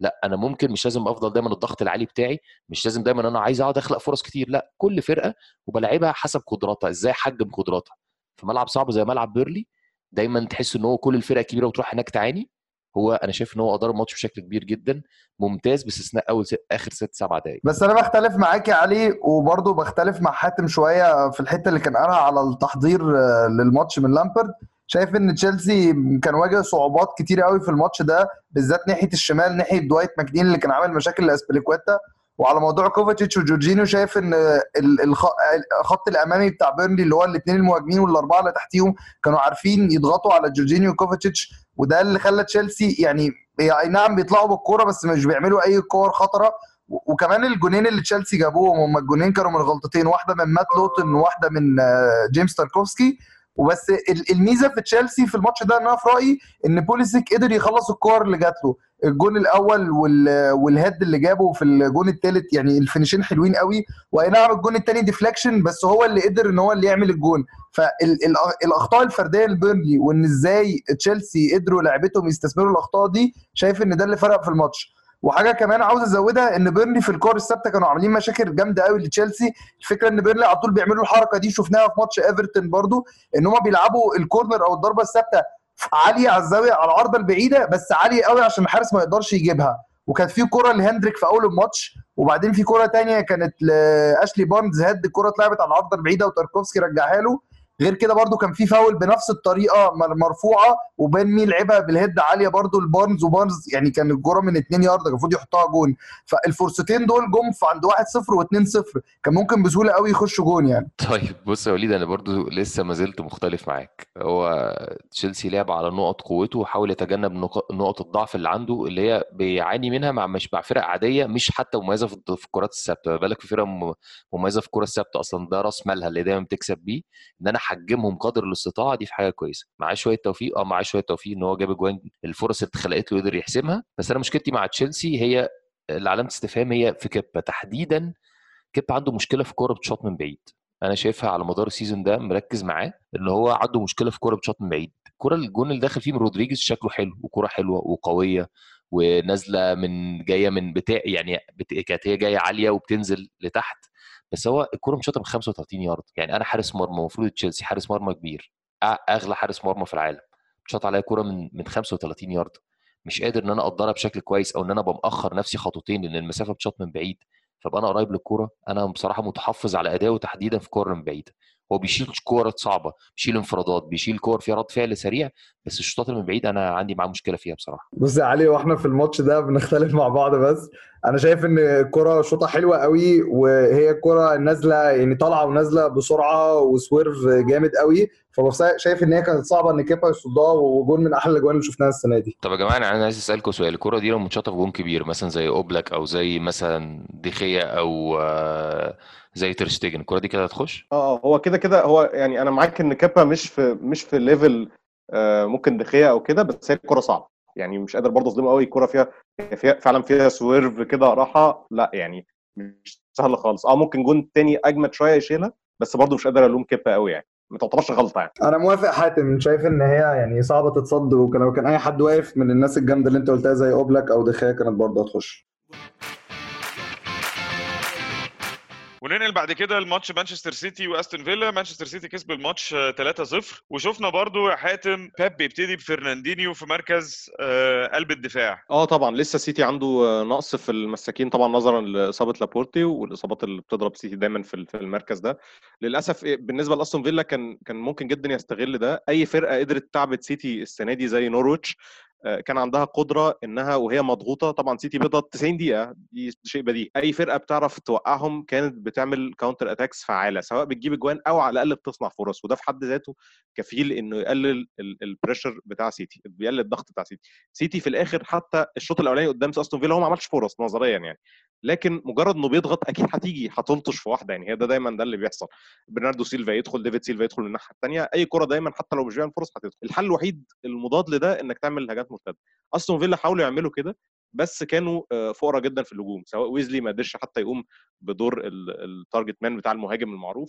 لا انا ممكن مش لازم افضل دايما الضغط العالي بتاعي مش لازم دايما انا عايز اقعد اخلق فرص كتير لا كل فرقه وبلعبها حسب قدراتها ازاي احجم قدراتها في ملعب صعب زي ملعب بيرلي دايما تحس ان هو كل الفرق الكبيره وتروح هناك تعاني هو انا شايف ان هو ادار الماتش بشكل كبير جدا ممتاز باستثناء اول ست اخر ست سبع دقائق بس انا بختلف معاك يا علي وبرضه بختلف مع حاتم شويه في الحته اللي كان قالها على التحضير آه، للماتش من لامبرد شايف ان تشيلسي كان واجه صعوبات كتير قوي في الماتش ده بالذات ناحيه الشمال ناحيه دوايت ماكدين اللي كان عامل مشاكل لاسبليكويتا وعلى موضوع كوفاتيتش وجورجينيو شايف ان ال- الخ- الخط الامامي بتاع بيرنلي اللي هو الاثنين المهاجمين والاربعه اللي تحتيهم كانوا عارفين يضغطوا على جورجينيو وكوفاتيتش وده اللي خلى تشيلسي يعني هي اي نعم بيطلعوا بالكوره بس مش بيعملوا اي كور خطره و- وكمان الجونين اللي تشيلسي جابوهم هم الجونين كانوا من غلطتين واحده من مات لوتن وواحده من آه، جيمس تاركوفسكي وبس ال- الميزه في تشيلسي في الماتش ده ان انا في رايي ان بوليسيك قدر يخلص الكور اللي جات له الجون الاول وال... والهيد اللي جابه في الجون الثالث يعني الفينيشين حلوين قوي واي نعم الجون الثاني ديفليكشن بس هو اللي قدر ان هو اللي يعمل الجون فالاخطاء الفرديه لبيرنلي وان ازاي تشيلسي قدروا لعبتهم يستثمروا الاخطاء دي شايف ان ده اللي فرق في الماتش وحاجه كمان عاوز ازودها ان بيرنلي في الكور الثابته كانوا عاملين مشاكل جامده قوي لتشيلسي الفكره ان بيرنلي على طول بيعملوا الحركه دي شفناها في ماتش ايفرتون برضو ان هم بيلعبوا الكورنر او الضربه الثابته عاليه على الزاويه على العارضه البعيده بس عاليه قوي عشان الحارس ما يقدرش يجيبها وكانت في كره لهندريك في اول الماتش وبعدين في كره تانية كانت لاشلي بارنز هيد الكره اتلعبت على العارضه البعيده وتاركوفسكي رجعها له غير كده برضو كان في فاول بنفس الطريقه مر- مرفوعه وبين مين لعبها بالهيد عاليه برضو لبارنز وبارنز يعني كان الكره من 2 يارد كان المفروض يحطها جون فالفرصتين دول جم في عند 1-0 و2-0 كان ممكن بسهوله قوي يخشوا جون يعني طيب بص يا وليد انا برضو لسه ما زلت مختلف معاك هو تشيلسي لعب على نقط قوته وحاول يتجنب نق- نقط الضعف اللي عنده اللي هي بيعاني منها مع مش مع فرق عاديه مش حتى مميزه في الض- في الكرات الثابته ما بالك في فرق م- مميزه في الكره الثابته اصلا ده راس مالها اللي دايما بتكسب بيه ان انا احجمهم قدر الاستطاعه دي في حاجه كويسه معاه شويه توفيق اه معاه شويه توفيق ان هو جاب اجوان الفرص اللي اتخلقت له يقدر يحسمها بس انا مشكلتي مع تشيلسي هي علامه استفهام هي في كيبا تحديدا كيبا عنده مشكله في كوره بتشوط من بعيد انا شايفها على مدار السيزون ده مركز معاه ان هو عنده مشكله في كوره بتشوط من بعيد الكوره الجون اللي داخل فيه من رودريجيز شكله حلو وكوره حلوه وقويه ونازله من جايه من بتاع يعني بت... كانت هي جايه عاليه وبتنزل لتحت بس هو الكوره مشوطه من 35 يارد يعني انا حارس مرمى المفروض تشيلسي حارس مرمى كبير أ- اغلى حارس مرمى في العالم شاط عليا كوره من من 35 يارد مش قادر ان انا اقدرها بشكل كويس او ان انا ابقى مأخر نفسي خطوتين لان المسافه بتشوط من بعيد فابقى انا قريب للكوره انا بصراحه متحفظ على اداؤه تحديدا في كور من بعيد هو بيشيل كور صعبه بيشيل انفرادات بيشيل كور فيها رد فعل سريع بس الشوطات اللي من بعيد انا عندي معاه مشكله فيها بصراحه بص يا علي واحنا في الماتش ده بنختلف مع بعض بس انا شايف ان الكرة شوطة حلوة قوي وهي الكرة نازلة يعني طالعة ونازلة بسرعة وسويرف جامد قوي فشايف ان هي كانت صعبة ان كيبا يصدها وجون من احلى الاجوان اللي شفناها السنة دي طب يا جماعه انا عايز اسالكم سؤال الكره دي لو متشاطه في جون كبير مثلا زي اوبلاك او زي مثلا ديخيا او آه، زي تيرشتيجن الكره دي كده هتخش اه هو كده كده هو يعني انا معاك ان كابا مش في مش في ليفل آه، ممكن دخيه او كده بس هي الكوره صعبه يعني مش قادر برضه اظلمه قوي الكوره فيها فيها فعلا فيها سويرف كده راحه لا يعني مش سهله خالص اه ممكن جون تاني اجمد شويه يشيلها بس برضه مش قادر الوم كيبا قوي يعني ما تعتبرش غلطه يعني انا موافق حاتم شايف ان هي يعني صعبة تتصد وكان لو كان اي حد واقف من الناس الجامدة اللي انت قلتها زي اوبلاك او دخيا كانت برضه هتخش وننقل بعد كده الماتش مانشستر سيتي واستون فيلا مانشستر سيتي كسب الماتش آه، 3-0 وشفنا برضو يا حاتم بيب بيبتدي بفرناندينيو في مركز آه، قلب الدفاع اه طبعا لسه سيتي عنده آه، نقص في المساكين طبعا نظرا لاصابه لابورتي والاصابات اللي بتضرب سيتي دايما في في المركز ده للاسف إيه، بالنسبه لاستون فيلا كان كان ممكن جدا يستغل ده اي فرقه قدرت تعبد سيتي السنه دي زي نورويتش آه، كان عندها قدره انها وهي مضغوطه طبعا سيتي بيضغط 90 دقيقه دي شيء بديهي اي فرقه بتعرف توقعهم كانت بتعمل كاونتر اتاكس فعاله سواء بتجيب اجوان او على الاقل بتصنع فرص وده في حد ذاته كفيل انه يقلل البريشر بتاع سيتي بيقلل الضغط بتاع سيتي سيتي في الاخر حتى الشوط الاولاني قدام استون فيلا هو ما عملش فرص نظريا يعني لكن مجرد انه بيضغط اكيد هتيجي هتلطش في واحده يعني هي ده دايما ده اللي بيحصل برناردو سيلفا يدخل ديفيد سيلفا يدخل من الناحيه الثانيه اي كره دايما حتى لو مش بيعمل فرص هتدخل الحل الوحيد المضاد لده انك تعمل هجمات مرتده استون فيلا حاولوا يعملوا كده بس كانوا آه، فقراء جدا في الهجوم سواء ويزلي ما قدرش حتى يقوم بدور ال- التارجت مان بتاع المهاجم المعروف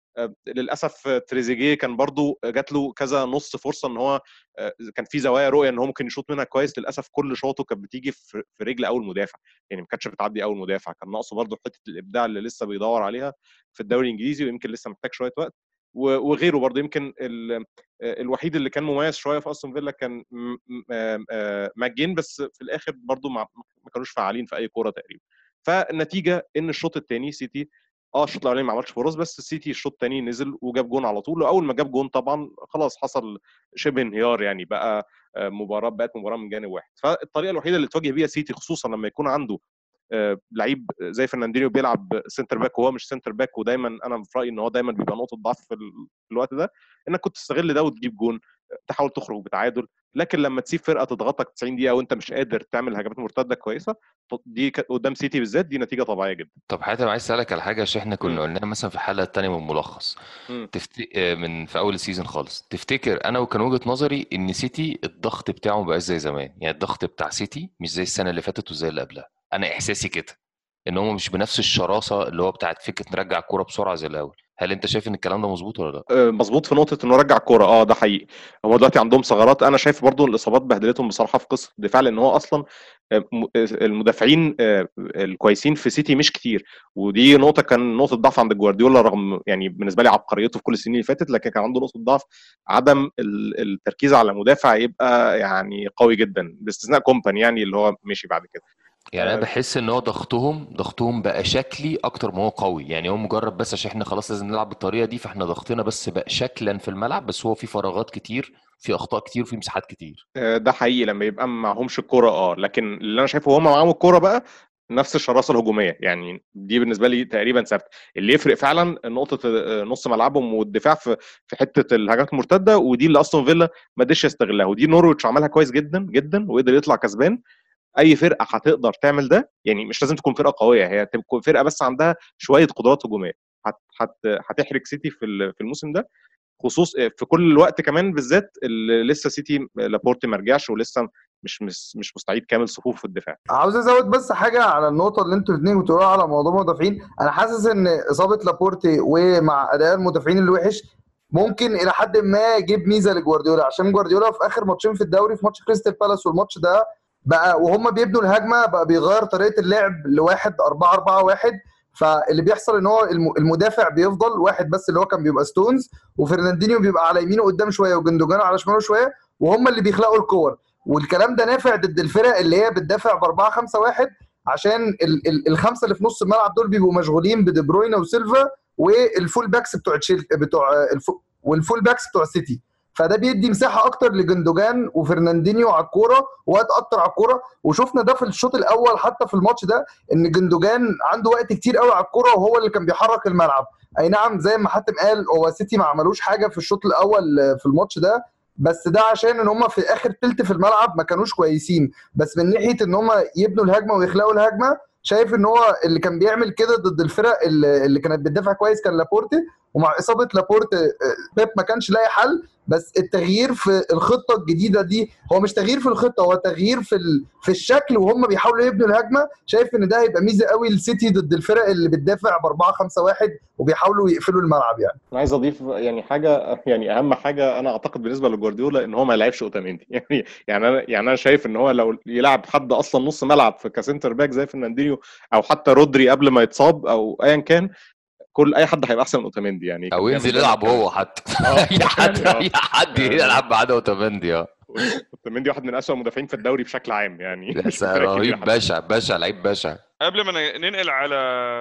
آه، للاسف تريزيجيه كان برضو جات له كذا نص فرصه ان هو آه، كان في زوايا رؤيه ان هو ممكن يشوط منها كويس للاسف كل شوطه كانت بتيجي في في رجل اول مدافع يعني ما كانتش بتعدي اول مدافع كان ناقصه برضو حته الابداع اللي لسه بيدور عليها في الدوري الانجليزي ويمكن لسه محتاج شويه وقت و- وغيره برضو يمكن ال- آه، الوحيد اللي كان مميز شويه في استون فيلا كان م- م- آه، آه، ماجين بس في الاخر برضو ما ما كانوش فعالين في اي كوره تقريبا فالنتيجه ان الشوط الثاني سيتي اه الشوط الاولاني ما عملش فرص بس السيتي الشوط الثاني نزل وجاب جون على طول واول ما جاب جون طبعا خلاص حصل شبه انهيار يعني بقى آه، مباراه بقت مباراه من جانب واحد فالطريقه الوحيده اللي تواجه بيها سيتي خصوصا لما يكون عنده آه، لعيب زي فرناندينيو بيلعب سنتر باك وهو مش سنتر باك ودايما انا في رايي ان هو دايما بيبقى نقطه ضعف في ال- في الوقت ده انك كنت تستغل ده وتجيب جون تحاول تخرج بتعادل لكن لما تسيب فرقه تضغطك 90 دقيقه وانت مش قادر تعمل هجمات مرتده كويسه دي ك- قدام سيتي بالذات دي نتيجه طبيعيه جدا طب حاتم عايز اسالك على حاجه عشان احنا كنا مم. قلناها مثلا في الحلقه الثانيه من الملخص مم. تفت... آه، من في اول السيزون خالص تفتكر انا وكان وجهه نظري ان سيتي الضغط بتاعه مبقاش زي زمان يعني الضغط بتاع سيتي مش زي السنه اللي فاتت وزي اللي قبلها انا احساسي كده ان هم مش بنفس الشراسه اللي هو بتاعت فكره نرجع الكوره بسرعه زي الاول هل انت شايف ان الكلام ده مظبوط ولا لا آه، مظبوط في نقطه انه رجع الكوره اه ده حقيقي هو دلوقتي عندهم ثغرات انا شايف برضو الاصابات بهدلتهم بصراحه في قصه الدفاع لان هو اصلا آه، م- آه، المدافعين آه، الكويسين في سيتي مش كتير ودي نقطه كان نقطه ضعف عند جوارديولا رغم يعني بالنسبه لي عبقريته في كل السنين اللي فاتت لكن كان عنده نقطه ضعف عدم ال- التركيز على مدافع يبقى يعني قوي جدا باستثناء كومباني يعني اللي هو مشي بعد كده يعني انا آه، بحس ان هو ضغطهم ضغطهم بقى شكلي اكتر ما هو قوي يعني هو مجرد بس عشان احنا خلاص لازم نلعب بالطريقه دي فاحنا ضغطنا بس بقى شكلا في الملعب بس هو في فراغات كتير في اخطاء كتير وفي مساحات كتير آه، ده حقيقي لما يبقى معهمش الكوره اه لكن اللي انا شايفه هم معاهم الكوره بقى نفس الشراسه الهجوميه يعني دي بالنسبه لي تقريبا ثابته اللي يفرق فعلا نقطه آه، نص ملعبهم والدفاع في في حته الهجمات المرتده ودي اللي استون فيلا ما قدرش يستغلها ودي نورويتش عملها كويس جدا جدا وقدر يطلع كسبان اي فرقه هتقدر تعمل ده يعني مش لازم تكون فرقه قويه هي تكون فرقه بس عندها شويه قدرات هجوميه هت هت هتحرج سيتي في ال- في الموسم ده خصوص في كل الوقت كمان بالذات اللي لسه سيتي لابورتي ما رجعش ولسه مش مش مش مستعيد كامل صفوف في الدفاع عاوز ازود بس حاجه على النقطه اللي انتوا الاثنين بتقولوها على موضوع المدافعين انا حاسس ان اصابه لابورتي ومع اداء المدافعين الوحش ممكن الى حد ما يجيب ميزه لجوارديولا عشان جوارديولا في اخر ماتشين في الدوري في ماتش كريستال بالاس والماتش ده بقى وهم بيبنوا الهجمه بقى بيغير طريقه اللعب لواحد 4 4 1 فاللي بيحصل ان هو الم- المدافع بيفضل واحد بس اللي هو كان بيبقى ستونز وفرناندينيو بيبقى على يمينه قدام شويه وجندوجان على شماله شويه وهم اللي بيخلقوا الكور والكلام ده نافع ضد الفرق اللي هي بتدافع ب 4 5 1 عشان ال ال الخمسه اللي في نص الملعب دول بيبقوا مشغولين بدي بروينا وسيلفا والفول باكس بتوع تشيل بتوع الف... والفول باكس بتوع سيتي فده بيدي مساحه اكتر لجندوجان وفرناندينيو على الكوره وقت اكتر على الكوره وشفنا ده في الشوط الاول حتى في الماتش ده ان جندوجان عنده وقت كتير قوي على الكوره وهو اللي كان بيحرك الملعب اي نعم زي ما حاتم قال هو سيتي ما عملوش حاجه في الشوط الاول في الماتش ده بس ده عشان ان هم في اخر تلت في الملعب ما كانوش كويسين بس من ناحيه ان هم يبنوا الهجمه ويخلقوا الهجمه شايف ان هو اللي كان بيعمل كده ضد الفرق اللي اللي كانت بتدافع كويس كان لابورتي ومع اصابه لابورتي آه، بيب ما كانش لاقي حل بس التغيير في الخطه الجديده دي هو مش تغيير في الخطه هو تغيير في ال... في الشكل وهم بيحاولوا يبنوا الهجمه شايف ان ده هيبقى ميزه قوي للسيتي ضد الفرق اللي بتدافع ب 4 5 1 وبيحاولوا يقفلوا الملعب يعني انا عايز اضيف يعني حاجه يعني اهم حاجه انا اعتقد بالنسبه لجوارديولا ان هو ما يلعبش اوتاميندي يعني يعني انا يعني انا شايف ان هو لو يلعب حد اصلا نص ملعب في كسنتر باك زي فرناندينيو او حتى رودري قبل ما يتصاب او ايا كان كل اي حد هيبقى احسن من اوتاميندي يعني كان او بيعمل ينزل دايما يلعب كده. هو حتى آه، اي حد يعني آه. اي حد يلعب ما عدا اوتاميندي اه اوتاميندي واحد من اسوأ المدافعين في الدوري بشكل عام يعني يا مش في فرق رهيب كبيرة حتى. بشع بشع لعيب بشع قبل ما ن- ننقل على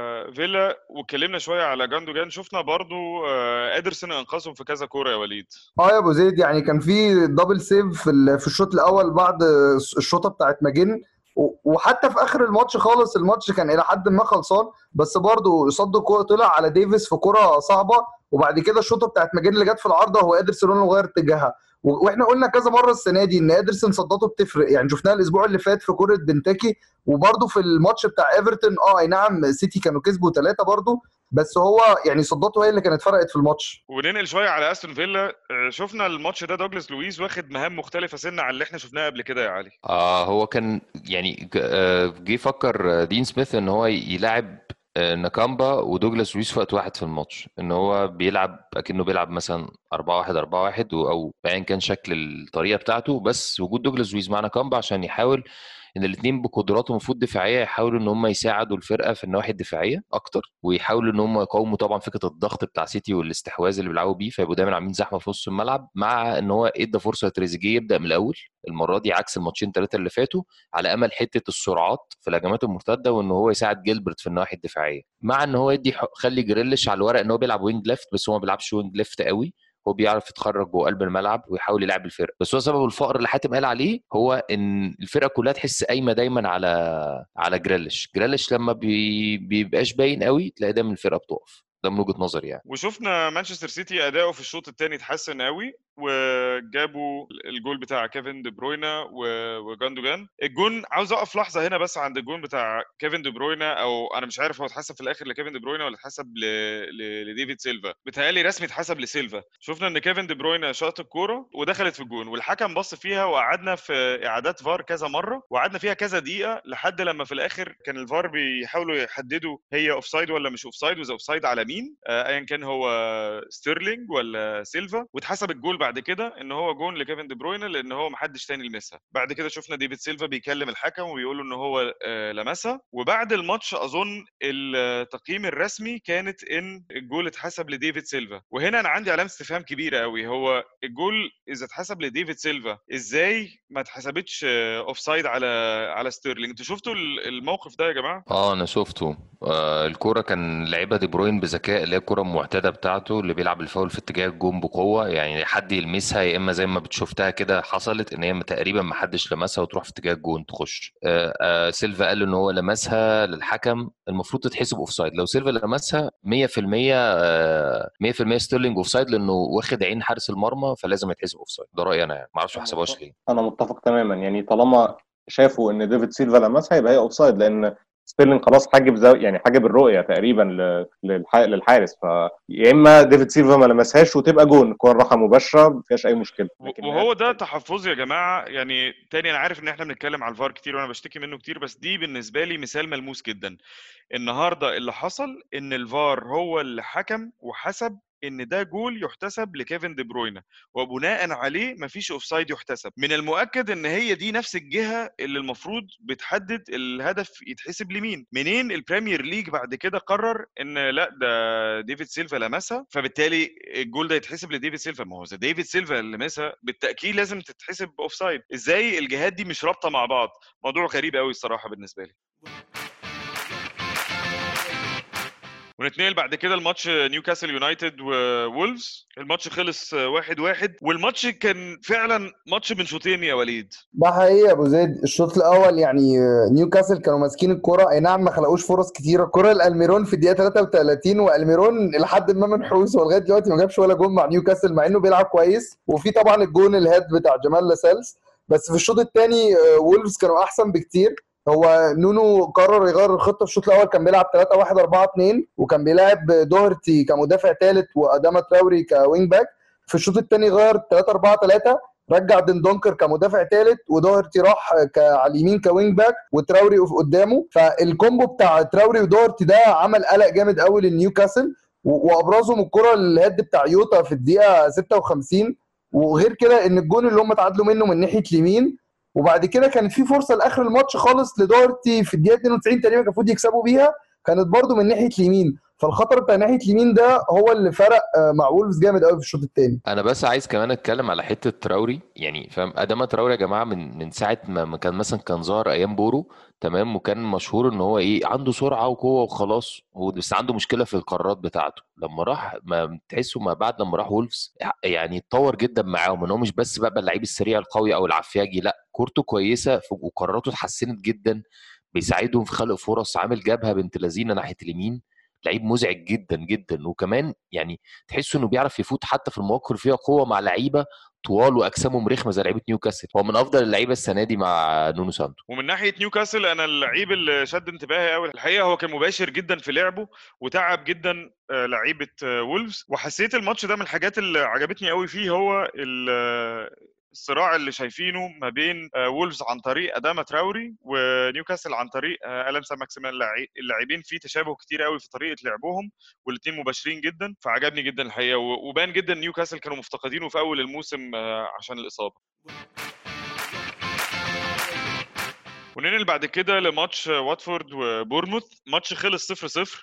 فيلا واتكلمنا شويه على جاندوجان شفنا برضو آه، ادرسون انقذهم في كذا كوره يا وليد اه يا ابو زيد يعني كان في دبل سيف في ال- في الشوط الاول بعد الشوطه بتاعت ماجن و- وحتى في اخر الماتش خالص الماتش كان الى حد ما خلصان بس برضه صد كوره طلع على ديفيس في كوره صعبه وبعد كده الشوطه بتاعت ماجن اللي جت في العارضه هو ادرسون انه غير اتجاهها و- واحنا قلنا كذا مره السنه دي ان ادرسون صداته بتفرق يعني شفناها الاسبوع اللي فات في كوره بنتاكي وبرضه في الماتش بتاع ايفرتون اه اي نعم سيتي كانوا كسبوا ثلاثه برضه بس هو يعني صداته هي اللي كانت فرقت في الماتش وننقل شويه على استون فيلا آه، شفنا الماتش ده دوجلاس لويس واخد مهام مختلفه سنه عن اللي احنا شفناها قبل كده يا علي آه هو كان يعني ج- آه، جه فكر آه، دين سميث ان هو يلعب آه، ناكامبا ودوجلاس لويس في وقت واحد في الماتش ان هو بيلعب اكنه بيلعب مثلا 4 1 4 1 او ايا كان شكل الطريقه بتاعته بس وجود دوجلاس لويس مع ناكامبا عشان يحاول ان الاثنين بقدراتهم المفروض دفاعيه يحاولوا ان هم يساعدوا الفرقه في النواحي الدفاعيه اكتر ويحاولوا ان هم يقاوموا طبعا فكره الضغط بتاع سيتي والاستحواذ اللي بيلعبوا بيه فيبقوا دايما عاملين زحمه في نص الملعب مع ان هو ادى فرصه لتريزيجيه يبدا من الاول المره دي عكس الماتشين ثلاثه اللي فاتوا على امل حته السرعات في الهجمات المرتده وان هو يساعد جيلبرت في النواحي الدفاعيه مع ان هو يدي خلي جريليش على الورق ان هو بيلعب وينج ليفت بس هو ما بيلعبش وينج ليفت قوي هو بيعرف يتخرج جوه قلب الملعب ويحاول يلعب الفرقه بس هو سبب الفقر اللي حاتم قال عليه هو ان الفرقه كلها تحس قايمه دايما على على جريليش جريليش لما بي... بيبقاش باين قوي تلاقي دايما الفرقه بتقف ده من وجهه نظري يعني وشفنا مانشستر سيتي اداؤه في الشوط الثاني اتحسن قوي وجابوا الجول بتاع كيفن دي بروينا وجاندوجان الجون عاوز اقف لحظه هنا بس عند الجون بتاع كيفن دي بروينا او انا مش عارف هو اتحسب في الاخر لكيفن دي بروينا ولا اتحسب ل... ل... لديفيد سيلفا بتهيألي رسمي اتحسب لسيلفا شفنا ان كيفن دي بروينا شاط الكوره ودخلت في الجون والحكم بص فيها وقعدنا في اعادات فار كذا مره وقعدنا فيها كذا دقيقه لحد لما في الاخر كان الفار بيحاولوا يحددوا هي اوفسايد ولا مش اوفسايد واذا اوفسايد على مين ايا كان هو ستيرلينج ولا سيلفا واتحسب الجول بعد كده ان هو جون لكيفن دي بروينا لان هو ما حدش تاني لمسها بعد كده شفنا ديفيد سيلفا بيكلم الحكم وبيقول له ان هو لمسها وبعد الماتش اظن التقييم الرسمي كانت ان الجول اتحسب لديفيد سيلفا وهنا انا عندي علامه استفهام كبيره قوي هو الجول اذا اتحسب لديفيد سيلفا ازاي ما اتحسبتش اوف سايد على على ستيرلينج انتوا شفتوا الموقف ده يا جماعه اه انا شفته آه الكوره كان لعبها دي بروين بذكاء اللي هي الكوره المعتاده بتاعته اللي بيلعب الفاول في اتجاه الجون بقوه يعني حد يلمسها يا اما زي ما بتشوفتها كده حصلت ان هي تقريبا ما حدش لمسها وتروح في اتجاه الجون تخش آه آه سيلفا قال ان هو لمسها للحكم المفروض تتحسب اوف سايد لو سيلفا لمسها 100% آه 100% ستيرلينج اوف سايد لانه واخد عين حارس المرمى فلازم يتحسب اوف سايد ده رايي انا يعني ما اعرفش ما حسبوهاش ليه انا متفق تماما يعني طالما شافوا ان ديفيد سيلفا لمسها يبقى هي اوف سايد لان ستيرلينج خلاص حاجب زو... يعني حاجب الرؤيه تقريبا للح... للحارس فيا اما ديفيد سيلفا ما لمسهاش وتبقى جون كوره راحه مباشره ما فيهاش اي مشكله لكن وهو ده تحفظ يا جماعه يعني تاني انا عارف ان احنا بنتكلم على الفار كتير وانا بشتكي منه كتير بس دي بالنسبه لي مثال ملموس جدا النهارده اللي حصل ان الفار هو اللي حكم وحسب ان ده جول يحتسب لكيفن دي بروينا وبناء عليه مفيش اوفسايد يحتسب من المؤكد ان هي دي نفس الجهه اللي المفروض بتحدد الهدف يتحسب لمين منين البريمير ليج بعد كده قرر ان لا ده ديفيد سيلفا لمسها فبالتالي الجول ده يتحسب لديفيد سيلفا ما هو اذا ديفيد سيلفا اللي لمسها بالتاكيد لازم تتحسب اوفسايد ازاي الجهات دي مش رابطه مع بعض موضوع غريب قوي الصراحه بالنسبه لي ونتنقل بعد كده الماتش نيوكاسل يونايتد وولفز الماتش خلص واحد واحد والماتش كان فعلا ماتش من شوطين يا وليد ده حقيقي يا ابو زيد الشوط الاول يعني نيوكاسل كانوا ماسكين الكرة اي نعم ما خلقوش فرص كتيره الكرة الالميرون في الدقيقه 33 والميرون لحد ما منحوس ولغايه دلوقتي ما جابش ولا جون مع نيوكاسل مع انه بيلعب كويس وفي طبعا الجون الهيد بتاع جمال لاسيلز بس في الشوط الثاني وولفز كانوا احسن بكتير هو نونو قرر يغير الخطه في الشوط الاول كان بيلعب 3 1 4 2 وكان بيلاعب دوهرتي كمدافع ثالث واداما تراوري كوينج باك في الشوط الثاني غير 3 4 3 رجع دندونكر كمدافع ثالث ودوهرتي راح على اليمين كوينج باك وتراوري قدامه فالكومبو بتاع تراوري ودوهرتي ده عمل قلق جامد قوي للنيوكاسل وابرزهم الكره الهيد بتاع يوتا في الدقيقه 56 وغير كده ان الجون اللي هم تعادلوا منه من ناحيه اليمين وبعد كده كانت في فرصه لاخر الماتش خالص لدورتي في الدقيقه 92 تقريبا كان المفروض يكسبوا بيها كانت برده من ناحيه اليمين فالخطر بتاع ناحيه اليمين ده هو اللي فرق مع وولفز جامد قوي في الشوط الثاني انا بس عايز كمان اتكلم على حته تراوري يعني فاهم ادama تراوري يا جماعه من من ساعه ما كان مثلا كان ظهر ايام بورو تمام وكان مشهور ان هو ايه عنده سرعه وقوه وخلاص هو بس عنده مشكله في القرارات بتاعته لما راح ما تحسه ما بعد لما راح وولفز يعني اتطور جدا معاهم ان هو مش بس بقى اللعيب السريع القوي او العفياجي لا كورته كويسه وقراراته اتحسنت جدا بيساعدهم في خلق فرص عامل جبهه بنت لذينه ناحيه اليمين لعيب مزعج جدا جدا وكمان يعني تحس انه بيعرف يفوت حتى في المواقف اللي فيها قوه مع لعيبه طوال واجسامهم رخمه زي لعيبه نيوكاسل هو من افضل اللعيبه السنه دي مع نونو سانتو ومن ناحيه نيوكاسل انا اللعيب اللي شد انتباهي قوي الحقيقه هو كان مباشر جدا في لعبه وتعب جدا لعيبه وولفز وحسيت الماتش ده من الحاجات اللي عجبتني قوي فيه هو الصراع اللي شايفينه ما بين آه، وولفز عن طريق اداما تراوري ونيوكاسل عن طريق آه، الان سان ماكسيمان اللاعي- اللاعبين في تشابه كتير قوي في طريقه لعبهم والاثنين مباشرين جدا فعجبني جدا الحقيقه و- وبان جدا نيوكاسل كانوا مفتقدينه في اول الموسم آه، عشان الاصابه وننقل بعد كده لماتش واتفورد وبورموث ماتش خلص 0 0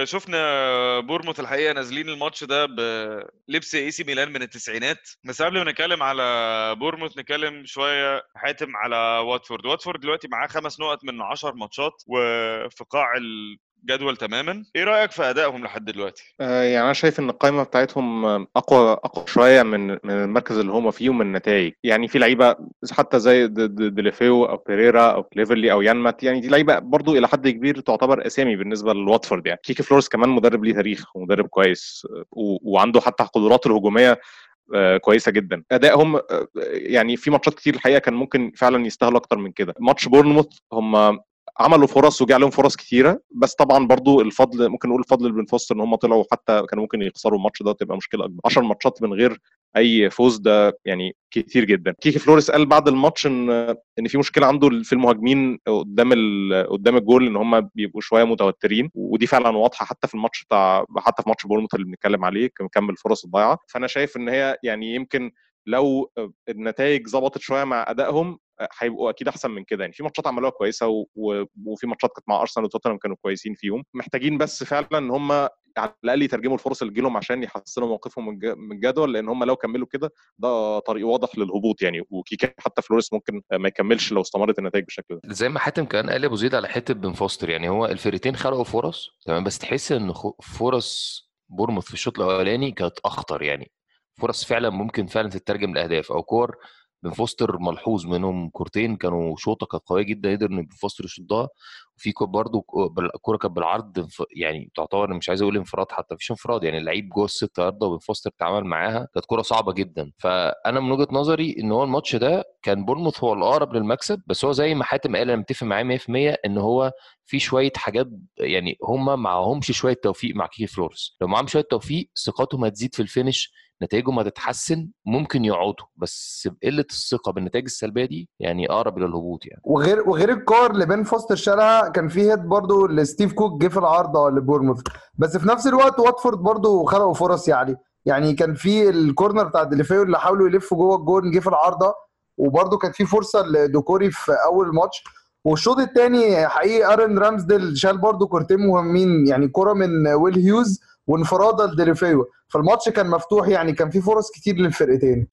وشفنا بورموث الحقيقه نازلين الماتش ده بلبس اي سي ميلان من التسعينات بس قبل ما نتكلم على بورموث نتكلم شويه حاتم على واتفورد واتفورد دلوقتي معاه خمس نقط من 10 ماتشات وفي قاع الجدول تماما ايه رايك في ادائهم لحد دلوقتي آه، يعني انا شايف ان القائمه بتاعتهم آه، اقوى اقوى شويه من من المركز اللي هم فيه ومن النتائج يعني في لعيبه حتى زي د- د- ديليفيو او بيريرا او كليفرلي او يانمات يعني دي لعيبه برضو الى حد كبير تعتبر اسامي بالنسبه لواتفورد يعني كيكي فلورس كمان مدرب ليه تاريخ ومدرب كويس آه، و- وعنده حتى قدراته الهجوميه آه، كويسه جدا ادائهم آه، يعني في ماتشات كتير الحقيقه كان ممكن فعلا يستاهلوا اكتر من كده ماتش بورنموث هم عملوا فرص وجه عليهم فرص كتيره بس طبعا برضو الفضل ممكن نقول الفضل لبن فوستر ان هم طلعوا حتى كانوا ممكن يخسروا الماتش ده تبقى مشكله اكبر 10 ماتشات من غير اي فوز ده يعني كتير جدا كيكي فلوريس قال بعد الماتش ان ان في مشكله عنده في المهاجمين قدام ال... قدام الجول ان هم بيبقوا شويه متوترين ودي فعلا واضحه حتى في الماتش بتاع حتى في ماتش بورنموث اللي بنتكلم عليه كان مكمل الفرص الضايعه فانا شايف ان هي يعني يمكن لو النتائج ظبطت شويه مع ادائهم هيبقوا اكيد احسن من كده يعني في ماتشات عملوها كويسه و... و... وفي ماتشات كانت مع ارسنال وتوتنهام كانوا كويسين فيهم محتاجين بس فعلا ان هم على الاقل يترجموا الفرص اللي تجيلهم عشان يحسنوا موقفهم من الج- من الجدول لان هم لو كملوا كده ده طريق واضح للهبوط يعني وكيكا حتى فلوريس ممكن ما يكملش لو استمرت النتائج بالشكل ده زي ما حاتم كان قال ابو زيد على حته بن فوستر يعني هو الفرقتين خلقوا فرص تمام بس تحس ان خو- فرص بورموث في الشوط الاولاني كانت اخطر يعني فرص فعلا ممكن فعلا تترجم لاهداف او كور بن فوستر ملحوظ منهم كورتين كانوا شوطه كانت قويه جدا قدر ان بن فوستر يشوطها وفي كور برضه الكوره كانت بالعرض انف- يعني تعتبر مش عايز اقول انفراد حتى مفيش انفراد يعني اللعيب جوه الست يارده وبن فوستر اتعامل معاها كانت كوره صعبه جدا فانا من وجهه نظري ان هو الماتش ده كان بورنموث هو الاقرب للمكسب بس هو زي ما حاتم قال انا متفق معاه 100% ان هو في شويه حاجات يعني هم معهمش شويه توفيق مع كيكي فلورس لو معاهم شويه توفيق ثقتهم هتزيد في الفينش نتائجهم هتتحسن ممكن يقعدوا بس بقله الثقه بالنتائج السلبيه دي يعني اقرب الى الهبوط يعني وغير وغير الكور اللي بين فوستر شالها كان في هيد برضو لستيف كوك جه في العارضه لبورموث بس في نفس الوقت واتفورد برضو خلقوا فرص يعني يعني كان في الكورنر بتاع ديليفيو اللي حاولوا يلفوا جوه الجول جه في العارضه وبرضو كانت في فرصه لدوكوري في اول ماتش والشوط الثاني حقيقي ارن رامسديل شال برضو كورتين مهمين يعني كرة من ويل هيوز وانفراده لديليفيو فالماتش كان مفتوح يعني كان في فرص كتير للفرقتين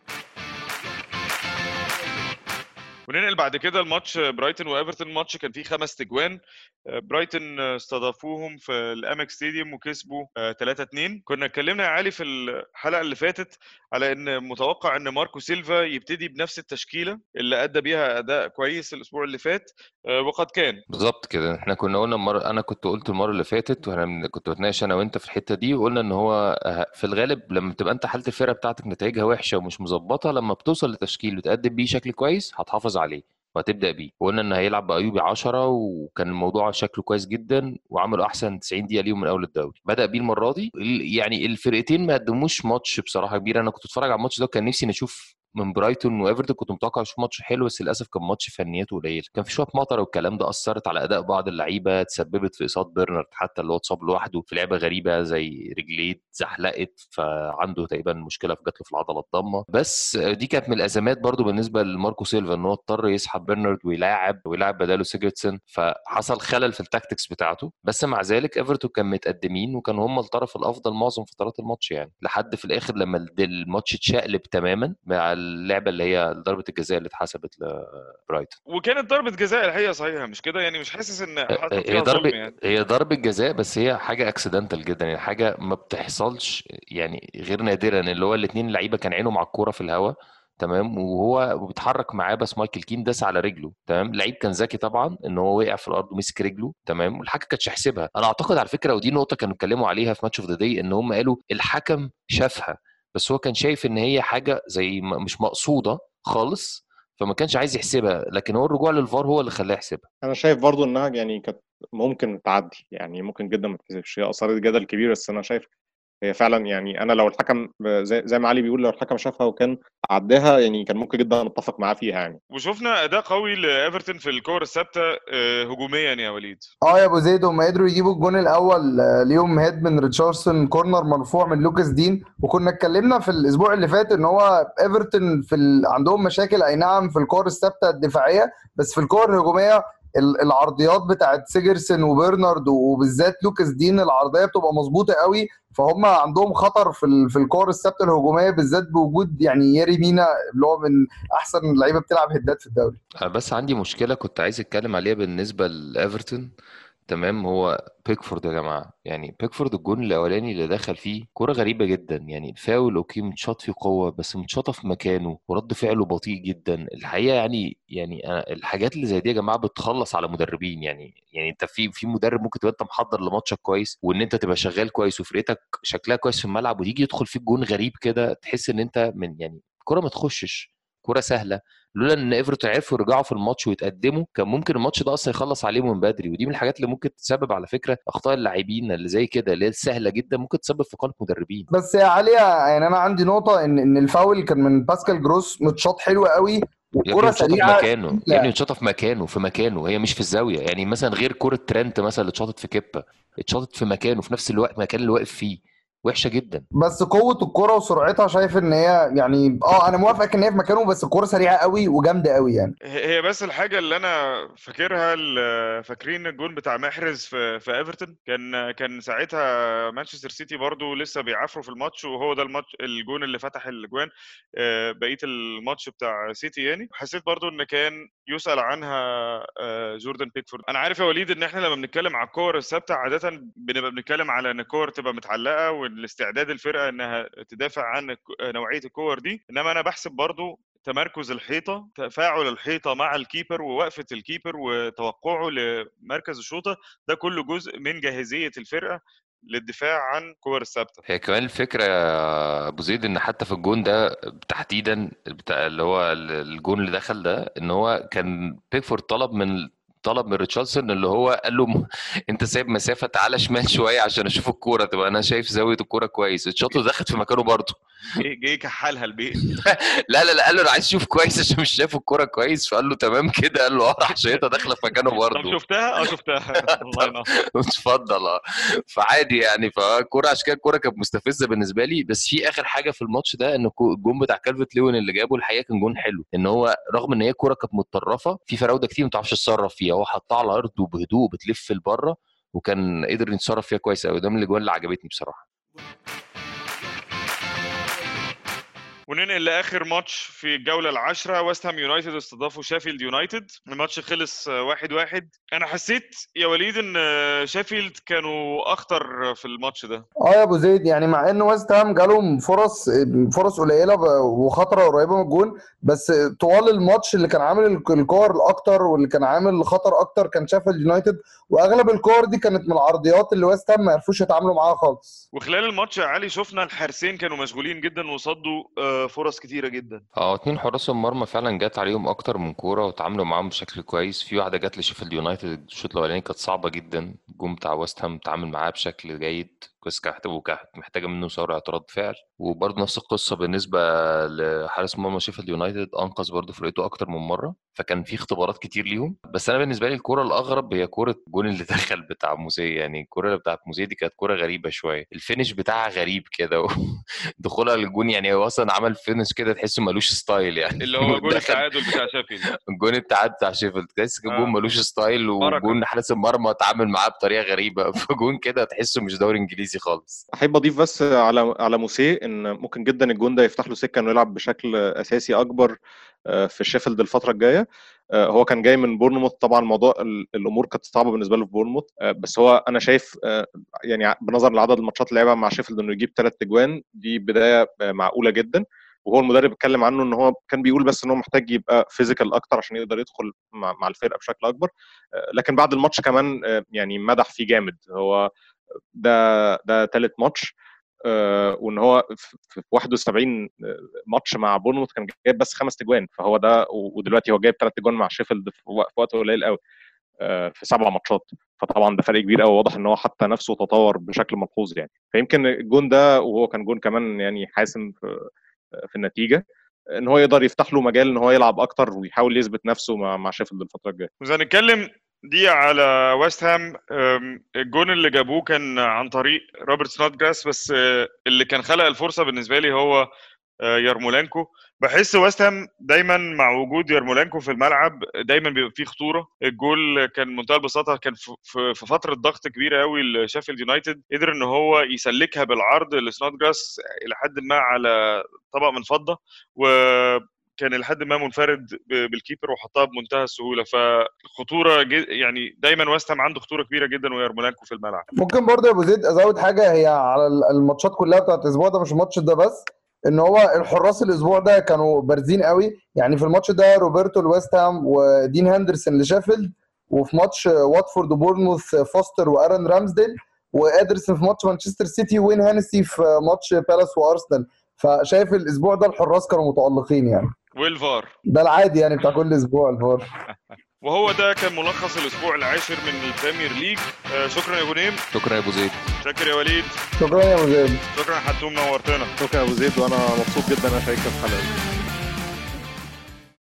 وننقل بعد كده الماتش برايتون وايفرتون ماتش كان فيه خمس تجوان برايتون استضافوهم في الامك ستاديوم وكسبوا 3 2 كنا اتكلمنا يا علي في الحلقه اللي فاتت على ان متوقع ان ماركو سيلفا يبتدي بنفس التشكيله اللي ادى بيها اداء كويس الاسبوع اللي فات وقد كان بالظبط كده احنا كنا قلنا مرة انا كنت قلت المره اللي فاتت وانا كنت بتناقش انا وانت في الحته دي وقلنا ان هو في الغالب لما تبقى انت حاله الفرقه بتاعتك نتائجها وحشه ومش مظبطه لما بتوصل لتشكيل وتقدم بيه شكل كويس هتحافظ عليه وهتبدا بيه وقلنا ان هيلعب بايوبي 10 وكان الموضوع شكله كويس جدا وعملوا احسن 90 دقيقه ليهم من اول الدوري بدا بيه المره دي يعني الفرقتين ما قدموش ماتش بصراحه كبير انا كنت اتفرج على الماتش ده كان نفسي نشوف من برايتون وايفرتون كنت متوقع اشوف ماتش حلو بس للاسف كان ماتش فنياته قليله كان في شويه مطر والكلام ده اثرت على اداء بعض اللعيبه تسببت في اصابه بيرنارد حتى اللي هو اتصاب لوحده في لعبه غريبه زي رجليه زحلقت فعنده تقريبا مشكله في جات له في العضله الضمه بس دي كانت من الازمات برضو بالنسبه لماركو سيلفا ان هو اضطر يسحب بيرنارد ويلاعب ويلاعب بداله سيجرتسون فحصل خلل في التاكتكس بتاعته بس مع ذلك ايفرتون كان متقدمين وكان هم الطرف الافضل معظم فترات الماتش يعني لحد في الاخر لما الماتش اتشقلب تماما مع اللعبه اللي هي ضربه الجزاء اللي اتحسبت لبرايتون وكانت ضربه جزاء الحقيقه صحيحه مش كده يعني مش حاسس ان هي ضربه يعني. هي ضربه جزاء بس هي حاجه اكسيدنتال جدا يعني حاجه ما بتحصلش يعني غير نادرا اللي هو الاثنين لعيبه كان عينهم على الكوره في الهواء تمام وهو بيتحرك معاه بس مايكل كين داس على رجله تمام اللعيب كان ذكي طبعا ان هو وقع في الارض ومسك رجله تمام والحكم كانش يحسبها انا اعتقد على فكره ودي نقطه كانوا اتكلموا عليها في ماتش اوف ذا داي ان هم قالوا الحكم شافها بس هو كان شايف ان هي حاجه زي مش مقصوده خالص فما كانش عايز يحسبها لكن هو الرجوع للفار هو اللي خلاه يحسبها انا شايف برضو انها يعني كانت ممكن تعدي يعني ممكن جدا ما تحسبش هي اثارت جدل كبير بس انا شايف هي فعلا يعني انا لو الحكم زي, زي ما علي بيقول لو الحكم شافها وكان عداها يعني كان ممكن جدا نتفق معاه فيها يعني وشفنا اداء قوي لايفرتون في الكور الثابته آه، هجوميا يا وليد اه يا ابو زيد هم قدروا يجيبوا الجون الاول آه، ليهم هيد من ريتشاردسون كورنر مرفوع من لوكاس دين وكنا اتكلمنا في الاسبوع اللي فات ان هو ايفرتون في ال... عندهم مشاكل اي نعم في الكور الثابته الدفاعيه بس في الكور الهجوميه ال- العرضيات بتاعت سيجرسون وبرنارد وبالذات لوكاس دين العرضيه بتبقى مظبوطه قوي فهم عندهم خطر في ال- في الكور الثابته الهجوميه بالذات بوجود يعني ياري مينا اللي هو من احسن اللعيبه بتلعب هدات في الدوري أنا بس عندي مشكلة كنت عايز اتكلم عليها بالنسبة لإيفرتون تمام هو بيكفورد يا جماعة يعني بيكفورد الجون الأولاني اللي دخل فيه كرة غريبة جدا يعني الفاول أوكي متشاط فيه قوة بس متشاطة في مكانه ورد فعله بطيء جدا الحقيقة يعني يعني أنا الحاجات اللي زي دي يا جماعة بتخلص على مدربين يعني يعني أنت في في مدرب ممكن تبقى أنت محضر لماتشك كويس وإن أنت تبقى شغال كويس وفرقتك شكلها كويس في الملعب ويجي يدخل فيك جون غريب كده تحس إن أنت من يعني كرة ما تخشش كرة سهلة لولا ان ايفرتون عرفوا يرجعوا في الماتش ويتقدموا كان ممكن الماتش ده اصلا يخلص عليهم من بدري ودي من الحاجات اللي ممكن تسبب على فكره اخطاء اللاعبين اللي زي كده اللي هي سهله جدا ممكن تسبب في قلق مدربين بس يا علي يعني انا عندي نقطه ان ان الفاول كان من باسكال جروس متشاط حلو قوي يا ابني والكره اتشاطه في سريعه مكانه لا. يا ابني اتشاطه في مكانه في مكانه هي مش في الزاويه يعني مثلا غير كره ترنت مثلا اللي اتشاطت في كيبا اتشاطت في مكانه في نفس الوقت مكان اللي واقف فيه وحشه جدا بس قوه الكره وسرعتها شايف ان هي يعني اه انا موافقك ان هي في مكانه بس الكره سريعه قوي وجامده قوي يعني هي بس الحاجة اللي أنا فاكرها ال- فاكرين الجون بتاع محرز في في ايفرتون كان كان ساعتها مانشستر سيتي برضو لسه بيعافروا في الماتش وهو ده الماتش الجون اللي فتح الجوان آه، بقية الماتش بتاع سيتي يعني حسيت برضو إن كان يسأل عنها آه، جوردان بيكفورد أنا عارف يا وليد إن إحنا لما بنتكلم على الكور الثابتة عادة بنبقى بنتكلم على إن الكور تبقى متعلقة والاستعداد الفرقة إنها تدافع عن الك- نوعية الكور دي إنما أنا بحسب برضو تمركز الحيطه تفاعل الحيطه مع الكيبر ووقفه الكيبر وتوقعه لمركز الشوطه ده كله جزء من جاهزيه الفرقه للدفاع عن كور الثابته هي كمان الفكرة يا أبو زيد إن حتى في الجون ده تحديدا بتاع اللي هو الجون اللي دخل ده إن هو كان بيكفورد طلب من طلب من ريتشاردسون اللي هو قال له م- انت سايب مسافه تعالى شمال شويه عشان اشوف الكوره تبقى انا شايف زاويه الكوره كويس الشوط دخلت في مكانه برضه جه جه كحلها البيت لا لا لا قال له انا عايز اشوف كويس عشان مش شايف الكوره كويس فقال له تمام كده قال له اه راح شايطها داخله في مكانه طب برضه شفتها اه شفتها الله ينور اتفضل اه فعادي يعني فالكوره عشان كده الكوره كانت مستفزه بالنسبه لي بس في اخر حاجه في الماتش ده ان الكو- الجون بتاع كالفيت لوين اللي جابه الحقيقه كان جون حلو ان هو رغم ان هي كوره كانت متطرفه في فراوده كتير ما تعرفش تتصرف فيها هو حطها على الارض وبهدوء بتلف لبره وكان قدر يتصرف فيها كويس قوي ده من الاجوان اللي عجبتني بصراحه وننقل لاخر ماتش في الجوله العاشره ويست هام يونايتد استضافوا شيفيلد يونايتد الماتش خلص آه، واحد واحد انا حسيت يا وليد ان آه، شيفيلد كانوا اخطر في الماتش ده اه يا ابو زيد يعني مع ان ويست هام جالهم فرص فرص قليله ب- وخطره قريبه من الجون بس طوال الماتش اللي كان عامل الك- الكور الاكتر واللي كان عامل خطر اكتر كان شيفيلد يونايتد واغلب الكور دي كانت من العرضيات اللي ويست هام ما عرفوش يتعاملوا معاها خالص وخلال الماتش يا علي شفنا الحارسين كانوا مشغولين جدا وصدوا آه، فرص كتيره جدا اه اتنين حراس المرمى فعلا جت عليهم اكتر من كوره وتعاملوا معاهم بشكل كويس في واحده جت لشيفيلد يونايتد الشوط الاولاني كانت صعبه جدا الجون بتاع ويست هام تعامل معاها بشكل جيد كويس كانت وكانت محتاجه منه ثوره اعتراض فعل وبرضه نفس القصه بالنسبه لحارس مرمى شيفيلد يونايتد انقذ برضه فرقته اكتر من مره فكان في اختبارات كتير ليهم بس انا بالنسبه لي الكوره الاغرب هي كوره الجون اللي دخل بتاع موسيه يعني الكوره اللي بتاعت موسيه دي كانت كوره غريبه شويه الفينش بتاعها غريب كده دخولها للجون يعني هو اصلا عمل فينش كده تحسه ملوش ستايل يعني اللي هو جول دخل التعادل بتاع شيفيلد الجون التعادل بتاع شيفيلد تحس آه. الجون ملوش ستايل بركة. وجون حارس المرمى اتعامل معاه بطريقه غريبه فجون كده تحسه مش دوري انجليزي خالص احب اضيف بس على على موسيه ان ممكن جدا الجون ده يفتح له سكه انه يلعب بشكل اساسي اكبر آه، في شيفيلد الفتره الجايه آه، هو كان جاي من بورنموث طبعا موضوع ال- الامور كانت صعبه بالنسبه له في بورنموث آه، بس هو انا شايف آه، يعني بنظر لعدد الماتشات اللي لعبها مع شيفيلد انه يجيب ثلاث اجوان دي بدايه آه، معقوله جدا وهو المدرب اتكلم عنه ان هو كان بيقول بس ان هو محتاج يبقى فيزيكال اكتر عشان يقدر يدخل مع مع الفرقه بشكل اكبر آه، لكن بعد الماتش كمان آه، يعني مدح فيه جامد هو ده ده ثالث ماتش آه، وان هو في في 71 ماتش مع بورنموث كان جايب بس خمس تجوان فهو ده و- ودلوقتي هو جايب ثلاث تجوان مع شيفيلد في وق- في وقت قليل قوي آه، في سبع ماتشات فطبعا ده فرق كبير قوي واضح ان هو حتى نفسه تطور بشكل ملحوظ يعني فيمكن الجون ده وهو كان جون كمان يعني حاسم في في النتيجه ان هو يقدر يفتح له مجال ان هو يلعب اكتر ويحاول يثبت نفسه مع مع شيفيلد الفتره الجايه وإذا هنتكلم دي على ويست هام أم، الجون اللي جابوه كان عن طريق روبرت سنودجراس بس آه، اللي كان خلق الفرصه بالنسبه لي هو آه، يرمولانكو بحس ويست هام دايما مع وجود يرمولانكو في الملعب دايما بيبقى فيه خطوره الجول كان منتهى البساطه كان في- في في فتره ضغط كبيره قوي لشيفيلد يونايتد قدر ان هو يسلكها بالعرض لسنودجراس الى حد ما على طبق من فضه وكان لحد ما منفرد ب- بالكيبر وحطها بمنتهى السهوله فخطوره جد يعني دايما ويست هام عنده خطوره كبيره جدا ويرمولانكو في الملعب ممكن برضه يا ابو زيد ازود حاجه هي على الماتشات كلها بتاعت الاسبوع ده مش الماتش ده بس ان هو الحراس الاسبوع ده كانوا بارزين قوي يعني في الماتش ده روبرتو لويست هام ودين هندرسون لشيفيلد وفي ماتش واتفورد وبورنموث فوستر وارن رامسديل وادرسون في ماتش مانشستر سيتي وين هانسي في ماتش بالاس وارسنال فشايف الاسبوع ده الحراس كانوا متالقين يعني والفار ده العادي يعني بتاع كل اسبوع الفار وهو ده كان ملخص الاسبوع العاشر من البريمير ليج آه، شكرا يا ابو نيم شكرا يا ابو زيد شكرا يا وليد شكرا يا ابو زيد شكرا حتوم نورتنا شكرا يا ابو زيد وانا مبسوط جدا انا شاركت في الحلقه دي